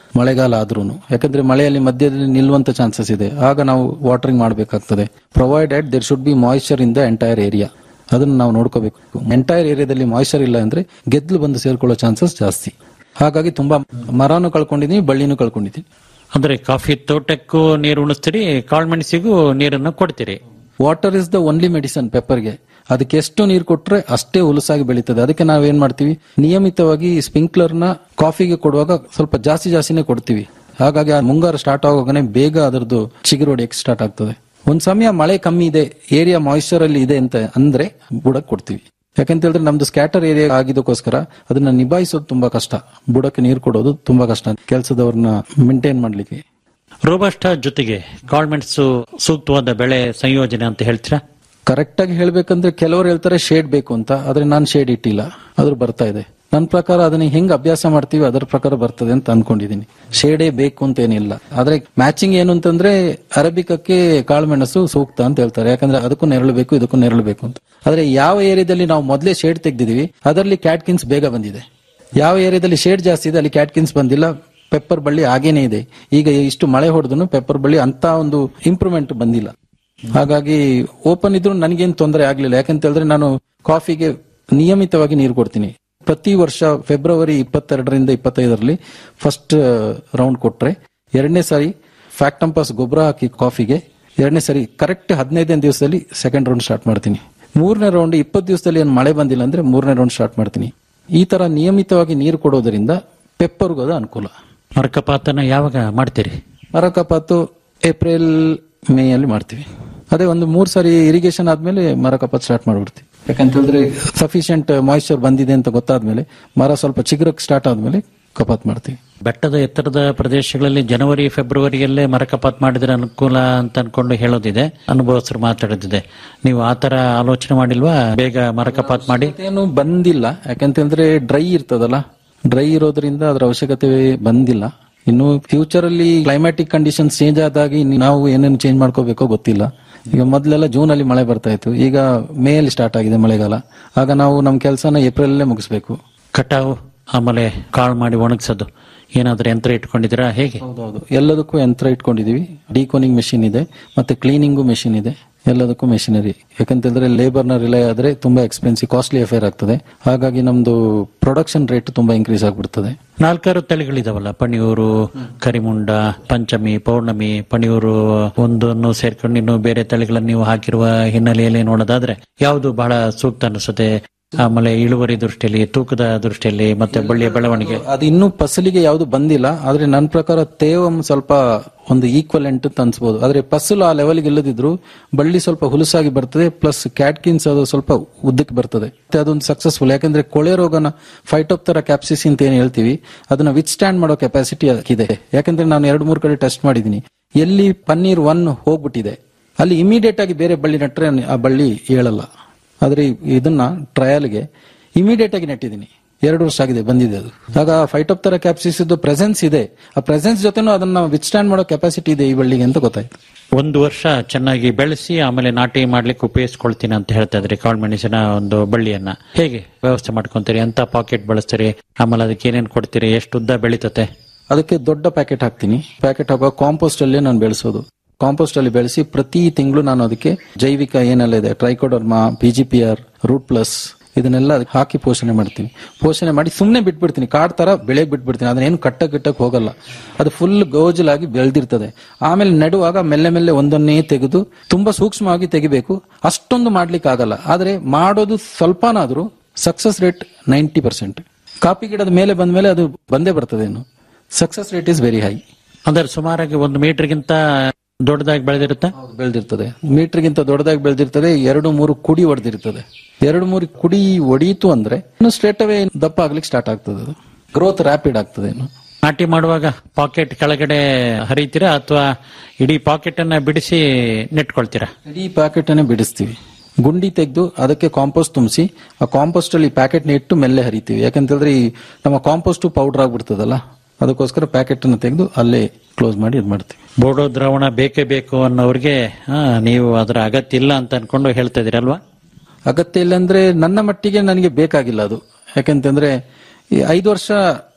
ಮಳೆಗಾಲ ಆದ್ರೂ ಯಾಕಂದ್ರೆ ಮಳೆಯಲ್ಲಿ ಮಧ್ಯದಲ್ಲಿ ನಿಲ್ಲುವಂತ ಚಾನ್ಸಸ್ ಇದೆ ಆಗ ನಾವು ವಾಟರಿಂಗ್ ಮಾಡಬೇಕಾಗ್ತದೆ provided there should be moisture in the entire area ಅದನ್ನ ನಾವು ನೋಡ್ಕೋಬೇಕು ಎಂಟೈರ್ ಏರಿಯಾದಲ್ಲಿ ಮಾಯಿಶ್ಚರ್ ಇಲ್ಲ ಅಂದ್ರೆ ಗೆದ್ಲು ಬಂದು ಸೇರ್ಕೊಳ್ಳೋ ಚಾನ್ಸಸ್ ಜಾಸ್ತಿ ಹಾಗಾಗಿ ತುಂಬಾ ಮರನು ಕಳ್ಕೊಂಡಿದೀನಿ ಬಳ್ಳಿನೂ ಕಳ್ಕೊಂಡಿದ್ದೀನಿ ಅಂದ್ರೆ ಕಾಫಿ ತೋಟಕ್ಕೂ ನೀರು ಉಣಿಸ್ತೀರಿ ಕಾಳುಮೆಣಸಿಗೂ ನೀರನ್ನು ಕೊಡ್ತೀರಿ water is the only medicine ಪೆಪ್ಪರ್ಗೆ ಅದಕ್ಕೆ ಎಷ್ಟು ನೀರು ಕೊಟ್ರೆ ಅಷ್ಟೇ ಹುಲಸಾಗಿ ಬೆಳೀತದೆ ಅದಕ್ಕೆ ನಾವ್ ಏನ್ ಮಾಡ್ತೀವಿ ನಿಯಮಿತವಾಗಿ ಸ್ಪ್ರಿಂಕ್ಲರ್ ನ ಕಾಫಿಗೆ ಕೊಡುವಾಗ ಸ್ವಲ್ಪ ಜಾಸ್ತಿ ಜಾಸ್ತಿನೇ ಕೊಡ್ತೀವಿ ಹಾಗಾಗಿ ಆ ಮುಂಗಾರು ಸ್ಟಾರ್ಟ್ ಆಗೋಗನೆ ಬೇಗ ಅದರದ್ದು ಚಿಗುರು ಹೊಡೆಯಕ್ಕೆ ಸ್ಟಾರ್ಟ್ ಆಗ್ತದೆ ಒಂದ್ ಸಮಯ ಮಳೆ ಕಮ್ಮಿ ಇದೆ ಏರಿಯಾ ಮಾಯಿಶ್ಚರ್ ಅಲ್ಲಿ ಇದೆ ಅಂತ ಅಂದ್ರೆ ಬುಡಕ್ ಕೊಡ್ತೀವಿ ಯಾಕಂತ ಹೇಳಿದ್ರೆ ನಮ್ದು ಸ್ಕ್ಯಾಟರ್ ಏರಿಯಾ ಆಗಿದ್ದಕ್ಕೋಸ್ಕರ ಅದನ್ನ ನಿಭಾಯಿಸೋದು ತುಂಬಾ ಕಷ್ಟ ಬುಡಕ್ಕೆ ನೀರು ಕೊಡೋದು ತುಂಬಾ ಕಷ್ಟ ಕೆಲಸದವ್ರನ್ನ ಮೇಂಟೈನ್ ಮಾಡ್ಲಿಕ್ಕೆ ರೋಬಸ್ಟ ಜೊತೆಗೆ ಕಾಳುಮೆಣಸು ಸೂಕ್ತವಾದ ಬೆಳೆ ಸಂಯೋಜನೆ ಅಂತ ಹೇಳ್ತೀರಾ ಕರೆಕ್ಟ್ ಆಗಿ ಹೇಳ್ಬೇಕಂದ್ರೆ ಕೆಲವರು ಹೇಳ್ತಾರೆ ಶೇಡ್ ಬೇಕು ಅಂತ ಆದ್ರೆ ನಾನು ಶೇಡ್ ಇಟ್ಟಿಲ್ಲ ಅದ್ರ ಬರ್ತಾ ಇದೆ ನನ್ನ ಪ್ರಕಾರ ಅದನ್ನ ಹೆಂಗ್ ಅಭ್ಯಾಸ ಮಾಡ್ತೀವಿ ಅದರ ಪ್ರಕಾರ ಬರ್ತದೆ ಅಂತ ಅನ್ಕೊಂಡಿದೀನಿ ಶೇಡೇ ಬೇಕು ಅಂತ ಏನಿಲ್ಲ ಆದ್ರೆ ಮ್ಯಾಚಿಂಗ್ ಏನು ಅಂತಂದ್ರೆ ಅರಬಿಕಕ್ಕೆ ಕಾಳುಮೆಣಸು ಸೂಕ್ತ ಅಂತ ಹೇಳ್ತಾರೆ ಯಾಕಂದ್ರೆ ಅದಕ್ಕೂ ನೆರಳು ಬೇಕು ಇದಕ್ಕೂ ನೆರಳು ಬೇಕು ಅಂತ ಆದ್ರೆ ಯಾವ ಏರಿಯಾದಲ್ಲಿ ನಾವು ಮೊದಲೇ ಶೇಡ್ ತೆಗ್ದಿದೀವಿ ಅದರಲ್ಲಿ ಕ್ಯಾಟ್ಕಿನ್ಸ್ ಬೇಗ ಬಂದಿದೆ ಯಾವ ಏರಿಯಾದಲ್ಲಿ ಶೇಡ್ ಜಾಸ್ತಿ ಇದೆ ಅಲ್ಲಿ ಕ್ಯಾಟ್ಕಿನ್ಸ್ ಬಂದಿಲ್ಲ ಪೆಪ್ಪರ್ ಬಳ್ಳಿ ಹಾಗೇನೆ ಇದೆ ಈಗ ಇಷ್ಟು ಮಳೆ ಹೊಡೆದ್ರು ಪೆಪ್ಪರ್ ಬಳ್ಳಿ ಅಂತ ಒಂದು ಇಂಪ್ರೂವ್ಮೆಂಟ್ ಬಂದಿಲ್ಲ ಹಾಗಾಗಿ ಓಪನ್ ಇದ್ರು ನನಗೇನು ತೊಂದರೆ ಆಗ್ಲಿಲ್ಲ ಯಾಕಂತ ಹೇಳಿದ್ರೆ ನಾನು ಕಾಫಿಗೆ ನಿಯಮಿತವಾಗಿ ನೀರು ಕೊಡ್ತೀನಿ ಪ್ರತಿ ವರ್ಷ ಫೆಬ್ರವರಿ ಇಪ್ಪತ್ತೆರಡರಿಂದ ಇಪ್ಪತ್ತೈದರಲ್ಲಿ ಫಸ್ಟ್ ರೌಂಡ್ ಕೊಟ್ರೆ ಎರಡನೇ ಸಾರಿ ಫ್ಯಾಕ್ಟಂಪಾಸ್ ಗೊಬ್ಬರ ಹಾಕಿ ಕಾಫಿಗೆ ಎರಡನೇ ಸಾರಿ ಕರೆಕ್ಟ್ ಹದಿನೈದನೇ ದಿವಸದಲ್ಲಿ ಸೆಕೆಂಡ್ ರೌಂಡ್ ಸ್ಟಾರ್ಟ್ ಮಾಡ್ತೀನಿ ಮೂರನೇ ರೌಂಡ್ ಇಪ್ಪತ್ತು ದಿವಸದಲ್ಲಿ ಏನು ಮಳೆ ಬಂದಿಲ್ಲ ಅಂದ್ರೆ ಮೂರನೇ ರೌಂಡ್ ಸ್ಟಾರ್ಟ್ ಮಾಡ್ತೀನಿ ಈ ತರ ನಿಯಮಿತವಾಗಿ ನೀರು ಕೊಡೋದ್ರಿಂದ ಪೆಪ್ಪರ್ಗೂ ಅದು ಅನುಕೂಲ ಮರಕಪಾತನ ಯಾವಾಗ ಮಾಡ್ತೀರಿ ಮರಕಪಾತು ಏಪ್ರಿಲ್ ಮೇ ಅಲ್ಲಿ ಮಾಡ್ತೀವಿ ಅದೇ ಒಂದು ಮೂರ್ ಸಾರಿ ಇರಿಗೇಷನ್ ಆದ್ಮೇಲೆ ಮರ ಕಪಾತ್ ಸ್ಟಾರ್ಟ್ ಮಾಡ್ಬಿಡ್ತೀವಿ ಯಾಕಂತ ಹೇಳಿದ್ರೆ ಸಫಿಶಿಯಂಟ್ ಮಾಯಿಶ್ಚರ್ ಬಂದಿದೆ ಅಂತ ಗೊತ್ತಾದ್ಮೇಲೆ ಮರ ಸ್ವಲ್ಪ ಚಿಗುರಕ್ ಸ್ಟಾರ್ಟ್ ಆದ್ಮೇಲೆ ಕಪಾತ್ ಮಾಡ್ತೀವಿ ಬೆಟ್ಟದ ಎತ್ತರದ ಪ್ರದೇಶಗಳಲ್ಲಿ ಜನವರಿ ಫೆಬ್ರವರಿಯಲ್ಲೇ ಮರಕಪಾತ್ ಮಾಡಿದ್ರೆ ಅನುಕೂಲ ಅಂತ ಅನ್ಕೊಂಡು ಹೇಳೋದಿದೆ ಅನುಭವಸ್ಥರು ಮಾತಾಡೋದಿದೆ ನೀವು ಆತರ ಆಲೋಚನೆ ಮಾಡಿಲ್ವಾ ಬೇಗ ಮರಕಪಾತ್ ಮಾಡಿ ಏನು ಬಂದಿಲ್ಲ ಯಾಕಂತ ಹೇಳಿದ್ರೆ ಡ್ರೈ ಇರ್ತದಲ್ಲ ಡ್ರೈ ಇರೋದ್ರಿಂದ ಅದರ ಅವಶ್ಯಕತೆ ಬಂದಿಲ್ಲ ಇನ್ನು ಫ್ಯೂಚರ್ ಅಲ್ಲಿ ಕ್ಲೈಮ್ಯಾಟಿಕ್ ಕಂಡೀಷನ್ಸ್ ಚೇಂಜ್ ಆದಾಗಿ ನಾವು ಏನೇನು ಚೇಂಜ್ ಮಾಡ್ಕೋಬೇಕೋ ಗೊತ್ತಿಲ್ಲ ಈಗ ಮೊದಲೆಲ್ಲ ಜೂನ್ ಅಲ್ಲಿ ಮಳೆ ಬರ್ತಾ ಇತ್ತು ಈಗ ಮೇ ಅಲ್ಲಿ ಸ್ಟಾರ್ಟ್ ಆಗಿದೆ ಮಳೆಗಾಲ ಆಗ ನಾವು ನಮ್ಮ ಕೆಲಸನ ಏಪ್ರಿಲ್ ಅಲ್ಲೇ ಮುಗಿಸ್ಬೇಕು ಕಟಾವು ಆಮೇಲೆ ಕಾಳು ಮಾಡಿ ಒಣಗಿಸೋದು ಏನಾದ್ರೂ ಯಂತ್ರ ಇಟ್ಕೊಂಡಿದ್ದೀರಾ ಹೇಗೆ ಹೌದೌದು ಎಲ್ಲದಕ್ಕೂ ಯಂತ್ರ ಇಟ್ಕೊಂಡಿದೀವಿ ಡಿಕೋನಿಂಗ್ ಮೆಷಿನ್ ಇದೆ ಮತ್ತೆ ಕ್ಲೀನಿಂಗು ಮೆಷಿನ್ ಇದೆ ಎಲ್ಲದಕ್ಕೂ ಮೆಷಿನರಿ ಯಾಕಂತಂದ್ರೆ ಲೇಬರ್ ನ ರಿಲೈ ಆದ್ರೆ ತುಂಬಾ ಎಕ್ಸ್ಪೆನ್ಸಿವ್ ಕಾಸ್ಟ್ಲಿ ಅಫೇರ್ ಆಗ್ತದೆ ಹಾಗಾಗಿ ನಮ್ದು ಪ್ರೊಡಕ್ಷನ್ ರೇಟ್ ತುಂಬಾ ಇನ್ಕ್ರೀಸ್ ಆಗ್ಬಿಡ್ತದೆ ನಾಲ್ಕಾರು ತಳಿಗಳಿದಾವಲ್ಲ ಪಣಿಯೂರು ಕರಿಮುಂಡ ಪಂಚಮಿ ಪೌರ್ಣಮಿ ಪಣಿಯೂರು ಒಂದನ್ನು ಸೇರ್ಕೊಂಡು ಇನ್ನು ಬೇರೆ ತಳಿಗಳನ್ನು ನೀವು ಹಾಕಿರುವ ಹಿನ್ನೆಲೆಯಲ್ಲಿ ನೋಡೋದಾದ್ರೆ ಯಾವುದು ಬಹಳ ಸೂಕ್ತ ಅನಿಸುತ್ತೆ ಆಮೇಲೆ ಇಳುವರಿ ದೃಷ್ಟಿಯಲ್ಲಿ ತೂಕದ ದೃಷ್ಟಿಯಲ್ಲಿ ಮತ್ತೆ ಬಳ್ಳಿಯ ಬೆಳವಣಿಗೆ ಅದು ಇನ್ನೂ ಫಸಲಿಗೆ ಯಾವುದು ಬಂದಿಲ್ಲ ಆದ್ರೆ ನನ್ನ ಪ್ರಕಾರ ತೇವಂ ಸ್ವಲ್ಪ ಒಂದು ಈಕ್ವಲೆಂಟ್ ಅಂತ ಅನ್ಸ್ಬೋದು ಆದ್ರೆ ಫಸಲು ಆ ಲೆವೆಲ್ಗೆ ಇಲ್ಲದಿದ್ರು ಬಳ್ಳಿ ಸ್ವಲ್ಪ ಹುಲಸಾಗಿ ಬರ್ತದೆ ಪ್ಲಸ್ ಕ್ಯಾಟ್ಕಿನ್ಸ್ ಅದು ಸ್ವಲ್ಪ ಉದ್ದಕ್ಕೆ ಬರ್ತದೆ ಮತ್ತೆ ಅದೊಂದು ಸಕ್ಸಸ್ಫುಲ್ ಯಾಕಂದ್ರೆ ಕೊಳೆ ರೋಗನ ಫೈಟೋಪ್ತರ ಕ್ಯಾಪ್ಸಿಸಿ ಅಂತ ಏನ್ ಹೇಳ್ತೀವಿ ಅದನ್ನ ವಿತ್ ಸ್ಟ್ಯಾಂಡ್ ಮಾಡೋ ಕೆಪಾಸಿಟಿ ಅದಕ್ಕಿದೆ ಯಾಕಂದ್ರೆ ನಾನು ಎರಡು ಮೂರು ಕಡೆ ಟೆಸ್ಟ್ ಮಾಡಿದೀನಿ ಎಲ್ಲಿ ಪನ್ನೀರ್ ಒನ್ ಹೋಗ್ಬಿಟ್ಟಿದೆ ಅಲ್ಲಿ ಇಮಿಡಿಯೇಟ್ ಆಗಿ ಬೇರೆ ಬಳ್ಳಿ ನಟ್ರೆ ಆ ಬಳ್ಳಿ ಏಳಲ್ಲ ಆದ್ರೆ ಇದನ್ನ ಟ್ರಯಲ್ಗೆ ಇಮಿಡಿಯೇಟ್ ಆಗಿ ನೆಟ್ಟಿದ್ದೀನಿ ಎರಡು ವರ್ಷ ಆಗಿದೆ ಬಂದಿದೆ ಅದು ಆಗ ಫೈಟೋಪ್ ತರ ಕ್ಯಾಪ್ಸಿಸ್ ಪ್ರೆಸೆನ್ಸ್ ಇದೆ ಆ ಪ್ರೆಸೆನ್ಸ್ ಜೊತೆನೂ ಅದನ್ನ ವಿತ್ ಸ್ಟ್ಯಾಂಡ್ ಮಾಡೋ ಕೆಪಾಸಿಟಿ ಇದೆ ಈ ಬಳ್ಳಿಗೆ ಅಂತ ಗೊತ್ತಾಯ್ತು ಒಂದು ವರ್ಷ ಚೆನ್ನಾಗಿ ಬೆಳೆಸಿ ಆಮೇಲೆ ನಾಟಿ ಮಾಡ್ಲಿಕ್ಕೆ ಉಪಯೋಗಿಸ್ಕೊಳ್ತೀನಿ ಅಂತ ಹೇಳ್ತಾ ಇದ್ರಿ ಕಾಳುಮೆಣಸಿನ ಒಂದು ಬಳ್ಳಿಯನ್ನ ಹೇಗೆ ವ್ಯವಸ್ಥೆ ಮಾಡ್ಕೊಂತೀರಿ ಎಂತ ಪಾಕೆಟ್ ಬಳಸ್ತೀರಿ ಆಮೇಲೆ ಅದಕ್ಕೆ ಏನೇನ್ ಕೊಡ್ತೀರಿ ಎಷ್ಟು ಉದ್ದ ಬೆಳೀತತೆ ಅದಕ್ಕೆ ದೊಡ್ಡ ಪ್ಯಾಕೆಟ್ ಹಾಕ್ತೀನಿ ಪ್ಯಾಕೆಟ್ ಹಾಕುವ ಕಾಂಪೋಸ್ಟ್ ಅಲ್ಲೇ ನಾನು ಬೆಳೆಸೋದು ಕಾಂಪೋಸ್ಟ್ ಅಲ್ಲಿ ಬೆಳೆಸಿ ಪ್ರತಿ ತಿಂಗಳು ನಾನು ಅದಕ್ಕೆ ಜೈವಿಕ ಏನೆಲ್ಲ ಇದೆ ಟ್ರೈಕೋಡರ್ಮಾ ಪಿಜಿಪಿಆರ್ ರೂಟ್ ಪ್ಲಸ್ ಇದನ್ನೆಲ್ಲ ಅದಕ್ಕೆ ಹಾಕಿ ಪೋಷಣೆ ಮಾಡ್ತೀನಿ ಪೋಷಣೆ ಮಾಡಿ ಸುಮ್ಮನೆ ಬಿಟ್ಬಿಡ್ತೀನಿ ಕಾಡ್ ತರ ಬೆಳೆಗ್ ಬಿಟ್ಬಿಡ್ತೀನಿ ಅದನ್ನೇನು ಕಟ್ಟ ಗಿಟ್ಟಕ್ ಹೋಗಲ್ಲ ಅದು ಫುಲ್ ಗೋಜಲಾಗಿ ಬೆಳೆದಿರ್ತದೆ ಆಮೇಲೆ ನೆಡುವಾಗ ಮೆಲ್ಲೆ ಮೆಲ್ಲೆ ಒಂದನ್ನೇ ತೆಗೆದು ತುಂಬಾ ಸೂಕ್ಷ್ಮವಾಗಿ ತೆಗಿಬೇಕು ಅಷ್ಟೊಂದು ಮಾಡ್ಲಿಕ್ಕೆ ಆಗಲ್ಲ ಆದ್ರೆ ಮಾಡೋದು ಸ್ವಲ್ಪನಾದ್ರೂ success rate ninety percent coffee ಗಿಡದ ಮೇಲೆ ಬಂದ ಮೇಲೆ ಅದು ಬಂದೇ ಬರ್ತದೆ ಇನ್ನು success rate is very high ಅಂದ್ರೆ ಸುಮಾರಾಗಿ ಒಂದು ಮೀಟರ್ಗಿಂತ ದೊಡ್ಡದಾಗಿ ಬೆಳೆದಿರುತ್ತೆ ಬೆಳೆದಿರ್ತದೆ ಮೀಟರ್ಗಿಂತ ದೊಡ್ಡದಾಗಿ ಬೆಳೆದಿರ್ತದೆ ಎರಡು ಮೂರು ಕುಡಿ ಹೊಡೆದಿರ್ತದೆ ಎರಡು ಮೂರು ಕುಡಿ ಒಡೀತು ಅಂದ್ರೆ ಇನ್ನು ಸ್ಟ್ರೇಟ್ ಅವೇ ದಪ್ಪ ಆಗ್ಲಿಕ್ಕೆ ಸ್ಟಾರ್ಟ್ ಆಗ್ತದೆ ಅದು ಗ್ರೋತ್ ರ್ಯಾಪಿಡ್ ಆಗ್ತದೆ ಇನ್ನು ನಾಟಿ ಮಾಡುವಾಗ ಪಾಕೆಟ್ ಕೆಳಗಡೆ ಹರಿತೀರಾ ಅಥವಾ ಇಡೀ ಪಾಕೆಟ್ ಅನ್ನ ಬಿಡಿಸಿ ನೆಟ್ಕೊಳ್ತೀರಾ ಇಡೀ ಪ್ಯಾಕೆಟ್ ಅನ್ನೇ ಬಿಡಿಸ್ತೀವಿ ಗುಂಡಿ ತೆಗೆದು ಅದಕ್ಕೆ ಕಾಂಪೋಸ್ಟ್ ತುಂಬಿಸಿ ಆ ಕಾಂಪೋಸ್ಟ್ ಅಲ್ಲಿ ಪ್ಯಾಕೆಟ್ ಇಟ್ಟು ಮೆಲ್ಲೆ ಹರಿತೀವಿ ಯಾಕಂತಂದ್ರೆ ಈ ನಮ್ಮ ಕಾಂಪೋಸ್ಟ್ ಪೌಡರ್ ಆಗ್ಬಿಡ್ತದಲ್ಲ ಅದಕ್ಕೋಸ್ಕರ ಪ್ಯಾಕೆಟ್ ಅನ್ನು ತೆಗೆದು ಅಲ್ಲೇ ಕ್ಲೋಸ್ ಮಾಡಿ ಇದು ಮಾಡ್ತೀವಿ ಬೋಡೋ ದ್ರಾವಣ ಬೇಕೇ ಬೇಕು ಅನ್ನೋರಿಗೆ ಆ, ನೀವು ಅದರ ಅಗತ್ಯ ಇಲ್ಲ ಅಂತ ಅನ್ಕೊಂಡು ಹೇಳ್ತಾ ಇದೀರಲ್ವಾ ಅಗತ್ಯ ಇಲ್ಲ ಅಂದ್ರೆ ನನ್ನ ಮಟ್ಟಿಗೆ ನನಗೆ ಬೇಕಾಗಿಲ್ಲ ಅದು ಯಾಕಂತಂದ್ರೆ ಈ ಐದು ವರ್ಷ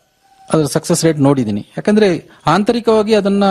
ಅದರ ಸಕ್ಸಸ್ ರೇಟ್ ನೋಡಿದ್ದೀನಿ ಯಾಕಂದ್ರೆ ಆಂತರಿಕವಾಗಿ ಅದನ್ನ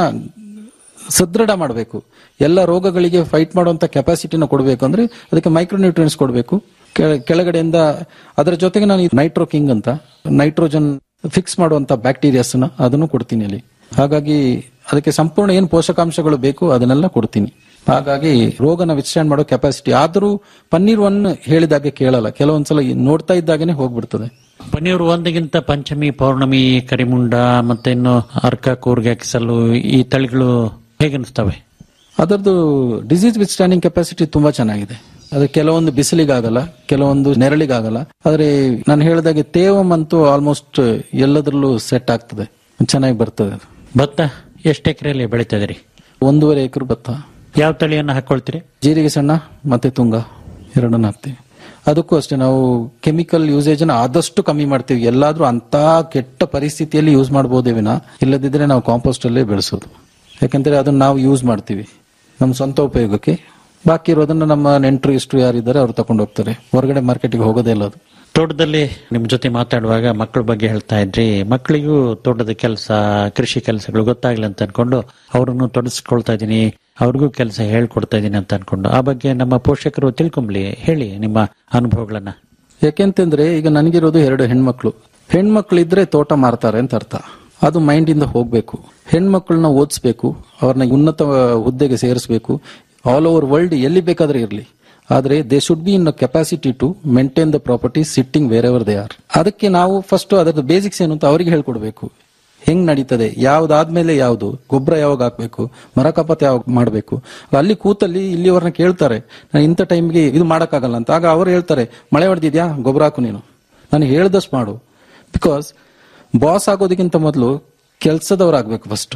ಸದೃಢ ಮಾಡಬೇಕು ಎಲ್ಲ ರೋಗಗಳಿಗೆ ಫೈಟ್ ಮಾಡುವಂತ ಕೆಪಾಸಿಟಿನ ಕೊಡಬೇಕು ಅಂದ್ರೆ ಅದಕ್ಕೆ ಮೈಕ್ರೋನ್ಯೂಟ್ರಿಯನ್ಸ್ ಕೊಡಬೇಕು ಕೆಳಗಡೆಯಿಂದ ಅದರ ಜೊತೆಗೆ ನಾನು ನೈಟ್ರೋ ಕಿಂಗ್ ಅಂತ ನೈಟ್ರೋಜನ್ ಫಿಕ್ಸ್ ಮಾಡುವಂತ ಬ್ಯಾಕ್ಟೀರಿಯಾಸ್ ಅದನ್ನು ಕೊಡ್ತೀನಿ ಅಲ್ಲಿ ಹಾಗಾಗಿ ಅದಕ್ಕೆ ಸಂಪೂರ್ಣ ಏನು ಪೋಷಕಾಂಶಗಳು ಬೇಕು ಅದನ್ನೆಲ್ಲ ಕೊಡ್ತೀನಿ ಹಾಗಾಗಿ ರೋಗನ ವಿಸ್ಟ್ಯಾಂಡ್ ಮಾಡೋ ಕೆಪಾಸಿಟಿ ಆದರೂ ಪನ್ನೀರ್ ಒನ್ ಹೇಳಿದಾಗೆ ಕೇಳಲ್ಲ ಕೆಲವೊಂದ್ಸಲ ನೋಡ್ತಾ ಇದ್ದಾಗನೇ ಹೋಗ್ಬಿಡ್ತದೆ ಪನ್ನೀರು ಒಂದಿಗಿಂತ ಪಂಚಮಿ ಪೌರ್ಣಮಿ ಕರಿಮುಂಡ ಮತ್ತೆ ಇನ್ನು ಅರ್ಕ ಕೂರ್ಗೆ ಕಿಸಲು ಈ ತಳಿಗಳು ಹೇಗನ್ನಿಸ್ತವೆ ಅದರದ್ದು ಡಿಸೀಸ್ ವಿತ್ ಸ್ಟ್ಯಾಂಡಿಂಗ್ ಕೆಪಾಸಿಟಿ ತುಂಬಾ ಚೆನ್ನಾಗಿದೆ ಅದು ಕೆಲವೊಂದು ಬಿಸಿಲಿಗಾಗಲ್ಲ ಕೆಲವೊಂದು ನೆರಳಿಗಾಗಲ್ಲ ಆದ್ರೆ ನಾನು ಹೇಳಿದಾಗೆ ತೇವಂ ಅಂತೂ ಆಲ್ಮೋಸ್ಟ್ ಎಲ್ಲದರಲ್ಲೂ ಸೆಟ್ ಆಗ್ತದೆ ಚೆನ್ನಾಗಿ ಬರ್ತದೆ ಅದು ಭತ್ತ ಎಷ್ಟು ಎಕರೆಯಲ್ಲಿ ಬೆಳೀತಾ ಇದೀರಿ ಒಂದೂವರೆ ಎಕರೆ ಭತ್ತ ಯಾವ ತಳಿಯನ್ನು ಹಾಕೊಳ್ತೀರಿ ಜೀರಿಗೆ ಸಣ್ಣ ಮತ್ತೆ ತುಂಗ ಎರಡನ್ನ ಹಾಕ್ತೀವಿ ಅದಕ್ಕೂ ಅಷ್ಟೇ ನಾವು ಕೆಮಿಕಲ್ ಯೂಸೇಜ್ ಆದಷ್ಟು ಕಮ್ಮಿ ಮಾಡ್ತೀವಿ ಎಲ್ಲಾದ್ರೂ ಅಂತ ಕೆಟ್ಟ ಪರಿಸ್ಥಿತಿಯಲ್ಲಿ ಯೂಸ್ ಮಾಡಬಹುದೇ ವಿನ ಇಲ್ಲದಿದ್ರೆ ನಾವು ಕಾಂಪೋಸ್ಟ್ ಅಲ್ಲೇ ಬೆಳೆಸೋದು ಯಾಕಂದ್ರೆ ಅದನ್ನ ನಾವು ಯೂಸ್ ಮಾಡ್ತೀವಿ ನಮ್ಮ ಸ್ವಂತ ಉಪಯೋಗಕ್ಕೆ ಬಾಕಿ ಇರೋದನ್ನ ನಮ್ಮ ನೆಂಟರು ಇಷ್ಟು ಯಾರಿದ್ದಾರೆ ಅವ್ರು ತಗೊಂಡು ಹೋಗ್ತಾರೆ ಹೊರಗಡೆ ಮಾರ್ಕೆಟ್ಗೆ ಹೋಗೋದೇ ಇಲ್ಲ ಅದು ತೋಟದಲ್ಲಿ ನಿಮ್ ಜೊತೆ ಮಾತಾಡುವಾಗ ಮಕ್ಕಳ ಬಗ್ಗೆ ಹೇಳ್ತಾ ಇದ್ರಿ ಮಕ್ಕಳಿಗೂ ತೋಟದ ಕೆಲಸ ಕೃಷಿ ಕೆಲಸಗಳು ಗೊತ್ತಾಗ್ಲಿ ಅಂತ ಅನ್ಕೊಂಡು ಅವ್ರನ್ನು ತೊಡಸ್ಕೊಳ್ತಾ ಇದೀನಿ ಅವ್ರಿಗೂ ಕೆಲಸ ಹೇಳ್ಕೊಡ್ತಾ ಇದೀನಿ ಅಂತ ಅನ್ಕೊಂಡು ಆ ಬಗ್ಗೆ ನಮ್ಮ ಪೋಷಕರು ತಿಳ್ಕೊಂಬ್ಲಿ ಹೇಳಿ ನಿಮ್ಮ ಅನುಭವಗಳನ್ನ ಯಾಕೆಂತಂದ್ರೆ ಈಗ ನನಗಿರೋದು ಎರಡು ಹೆಣ್ಮಕ್ಳು ಹೆಣ್ಮಕ್ಳಿದ್ರೆ ತೋಟ ಮಾರ್ತಾರೆ ಅಂತ ಅರ್ಥ ಅದು ಮೈಂಡ್ ಇಂದ ಹೋಗ್ಬೇಕು ಹೆಣ್ಮಕ್ಳನ್ನ ಓದಿಸ್ಬೇಕು ಅವ್ರನ್ನ ಉನ್ನತ ಹುದ್ದೆಗೆ ಸೇರಿಸಬೇಕು ಆಲ್ ಓವರ್ ವರ್ಲ್ಡ್ ಎಲ್ಲಿ ಬೇಕಾದ್ರೆ ಇರಲಿ ಆದ್ರೆ they should be in capacity to maintain the property sitting wherever they are ಅದಕ್ಕೆ ನಾವು ಫಸ್ಟ್ ಅದರ ಬೇಸಿಕ್ಸ್ ಏನು ಅಂತ ಅವರಿಗೆ ಹೇಳ್ಕೊಡ್ಬೇಕು ಹೆಂಗ್ ನಡೀತದೆ ಯಾವ್ದಾದ್ಮೇಲೆ ಯಾವ್ದು ಗೊಬ್ಬರ ಯಾವಾಗ ಹಾಕ್ಬೇಕು ಮರ ಕಪಾತ ಯಾವಾಗ ಮಾಡಬೇಕು ಅಲ್ಲಿ ಕೂತಲ್ಲಿ ಇಲ್ಲಿವರನ್ನ ಕೇಳ್ತಾರೆ ನಾನು ಇಂಥ ಟೈಮ್ಗೆ ಇದು ಮಾಡಕ್ಕಾಗಲ್ಲ ಅಂತ ಆಗ ಅವ್ರು ಹೇಳ್ತಾರೆ ಮಳೆ ಹೊಡೆದಿದ್ಯಾ ಗೊಬ್ಬರ ಹಾಕು ನೀನು ನಾನು ಹೇಳ್ದಷ್ಟು ಮಾಡು ಬಿಕಾಸ್ ಬಾಸ್ ಆಗೋದಕ್ಕಿಂತ ಮೊದಲು ಕೆಲಸದವರಾಗಬೇಕು ಫಸ್ಟ್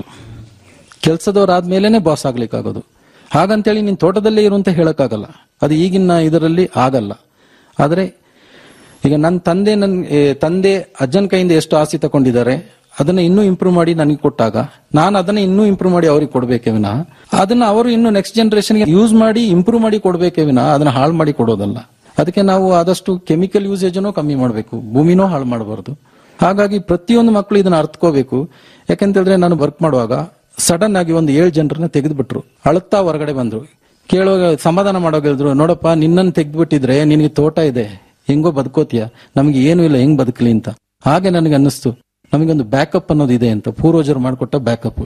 ಕೆಲಸದವರಾದ್ಮೇಲೆನೆ ಬಾಸ್ ಆಗ್ಲಿಕ್ಕಾಗೋದು ಹಾಗಂತೇಳಿ ನೀನ್ ತೋಟದಲ್ಲೇ ಇರು ಅಂತ ಹೇಳಕ್ಕಾಗಲ್ಲ ಅದು ಈಗಿನ ಇದರಲ್ಲಿ ಆಗಲ್ಲ ಆದ್ರೆ ಈಗ ನನ್ನ ತಂದೆ ನನ್ ಏ, ತಂದೆ ಅಜ್ಜನ ಕೈಯಿಂದ ಎಷ್ಟು ಆಸ್ತಿ ತಗೊಂಡಿದ್ದಾರೆ ಅದನ್ನ ಇನ್ನೂ ಇಂಪ್ರೂವ್ ಮಾಡಿ ನನಗೆ ಕೊಟ್ಟಾಗ ನಾನು ಅದನ್ನ ಇನ್ನೂ ಇಂಪ್ರೂವ್ ಮಾಡಿ ಅವ್ರಿಗೆ ಕೊಡ್ಬೇಕೇ ವಿನ ಅದನ್ನ ಅವರು ಇನ್ನು ನೆಕ್ಸ್ಟ್ ಜನರೇಷನ್ಗೆ ಯೂಸ್ ಮಾಡಿ ಇಂಪ್ರೂವ್ ಮಾಡಿ ಕೊಡ್ಬೇಕೇ ವಿನ ಅದನ್ನ ಹಾಳು ಮಾಡಿ ಕೊಡೋದಲ್ಲ ಅದಕ್ಕೆ ನಾವು ಆದಷ್ಟು ಕೆಮಿಕಲ್ ಯೂಸೇಜನ್ನು ಕಮ್ಮಿ ಮಾಡಬೇಕು ಭೂಮಿನೂ ಹಾಳು ಮಾಡಬಾರ್ದು ಹಾಗಾಗಿ ಪ್ರತಿಯೊಂದು ಮಕ್ಕಳು ಇದನ್ನ ಅರ್ಥಕೋಬೇಕು ಯಾಕಂತ ಹೇಳಿದ್ರೆ ನಾನು ವರ್ಕ್ ಮಾಡುವಾಗ ಸಡನ್ ಆಗಿ ಒಂದು ಏಳು ಜನರನ್ನ ತೆಗೆದ್ಬಿಟ್ರು ಅಳುತ್ತಾ ಹೊರಗಡೆ ಬಂದ್ರು ಕೇಳುವಾಗ ಸಮಾಧಾನ ಮಾಡೋಗ ಹೇಳಿದ್ರು ನೋಡಪ್ಪ ನಿನ್ನನ್ನು ತೆಗೆದ್ಬಿಟ್ಟಿದ್ರೆ ನಿನಗೆ ತೋಟ ಇದೆ ಹೆಂಗೋ ಬದುಕೋತೀಯ ನಮ್ಗೆ ಏನು ಇಲ್ಲ ಹೆಂಗ್ ಬದುಕಲಿ ಅಂತ ಹಾಗೆ ನನಗೆ ಅನ್ನಿಸ್ತು ನಮಗೊಂದು ಬ್ಯಾಕಪ್ ಅನ್ನೋದು ಇದೆ ಅಂತ ಪೂರ್ವಜರು ಮಾಡಿಕೊಟ್ಟ ಬ್ಯಾಕಪ್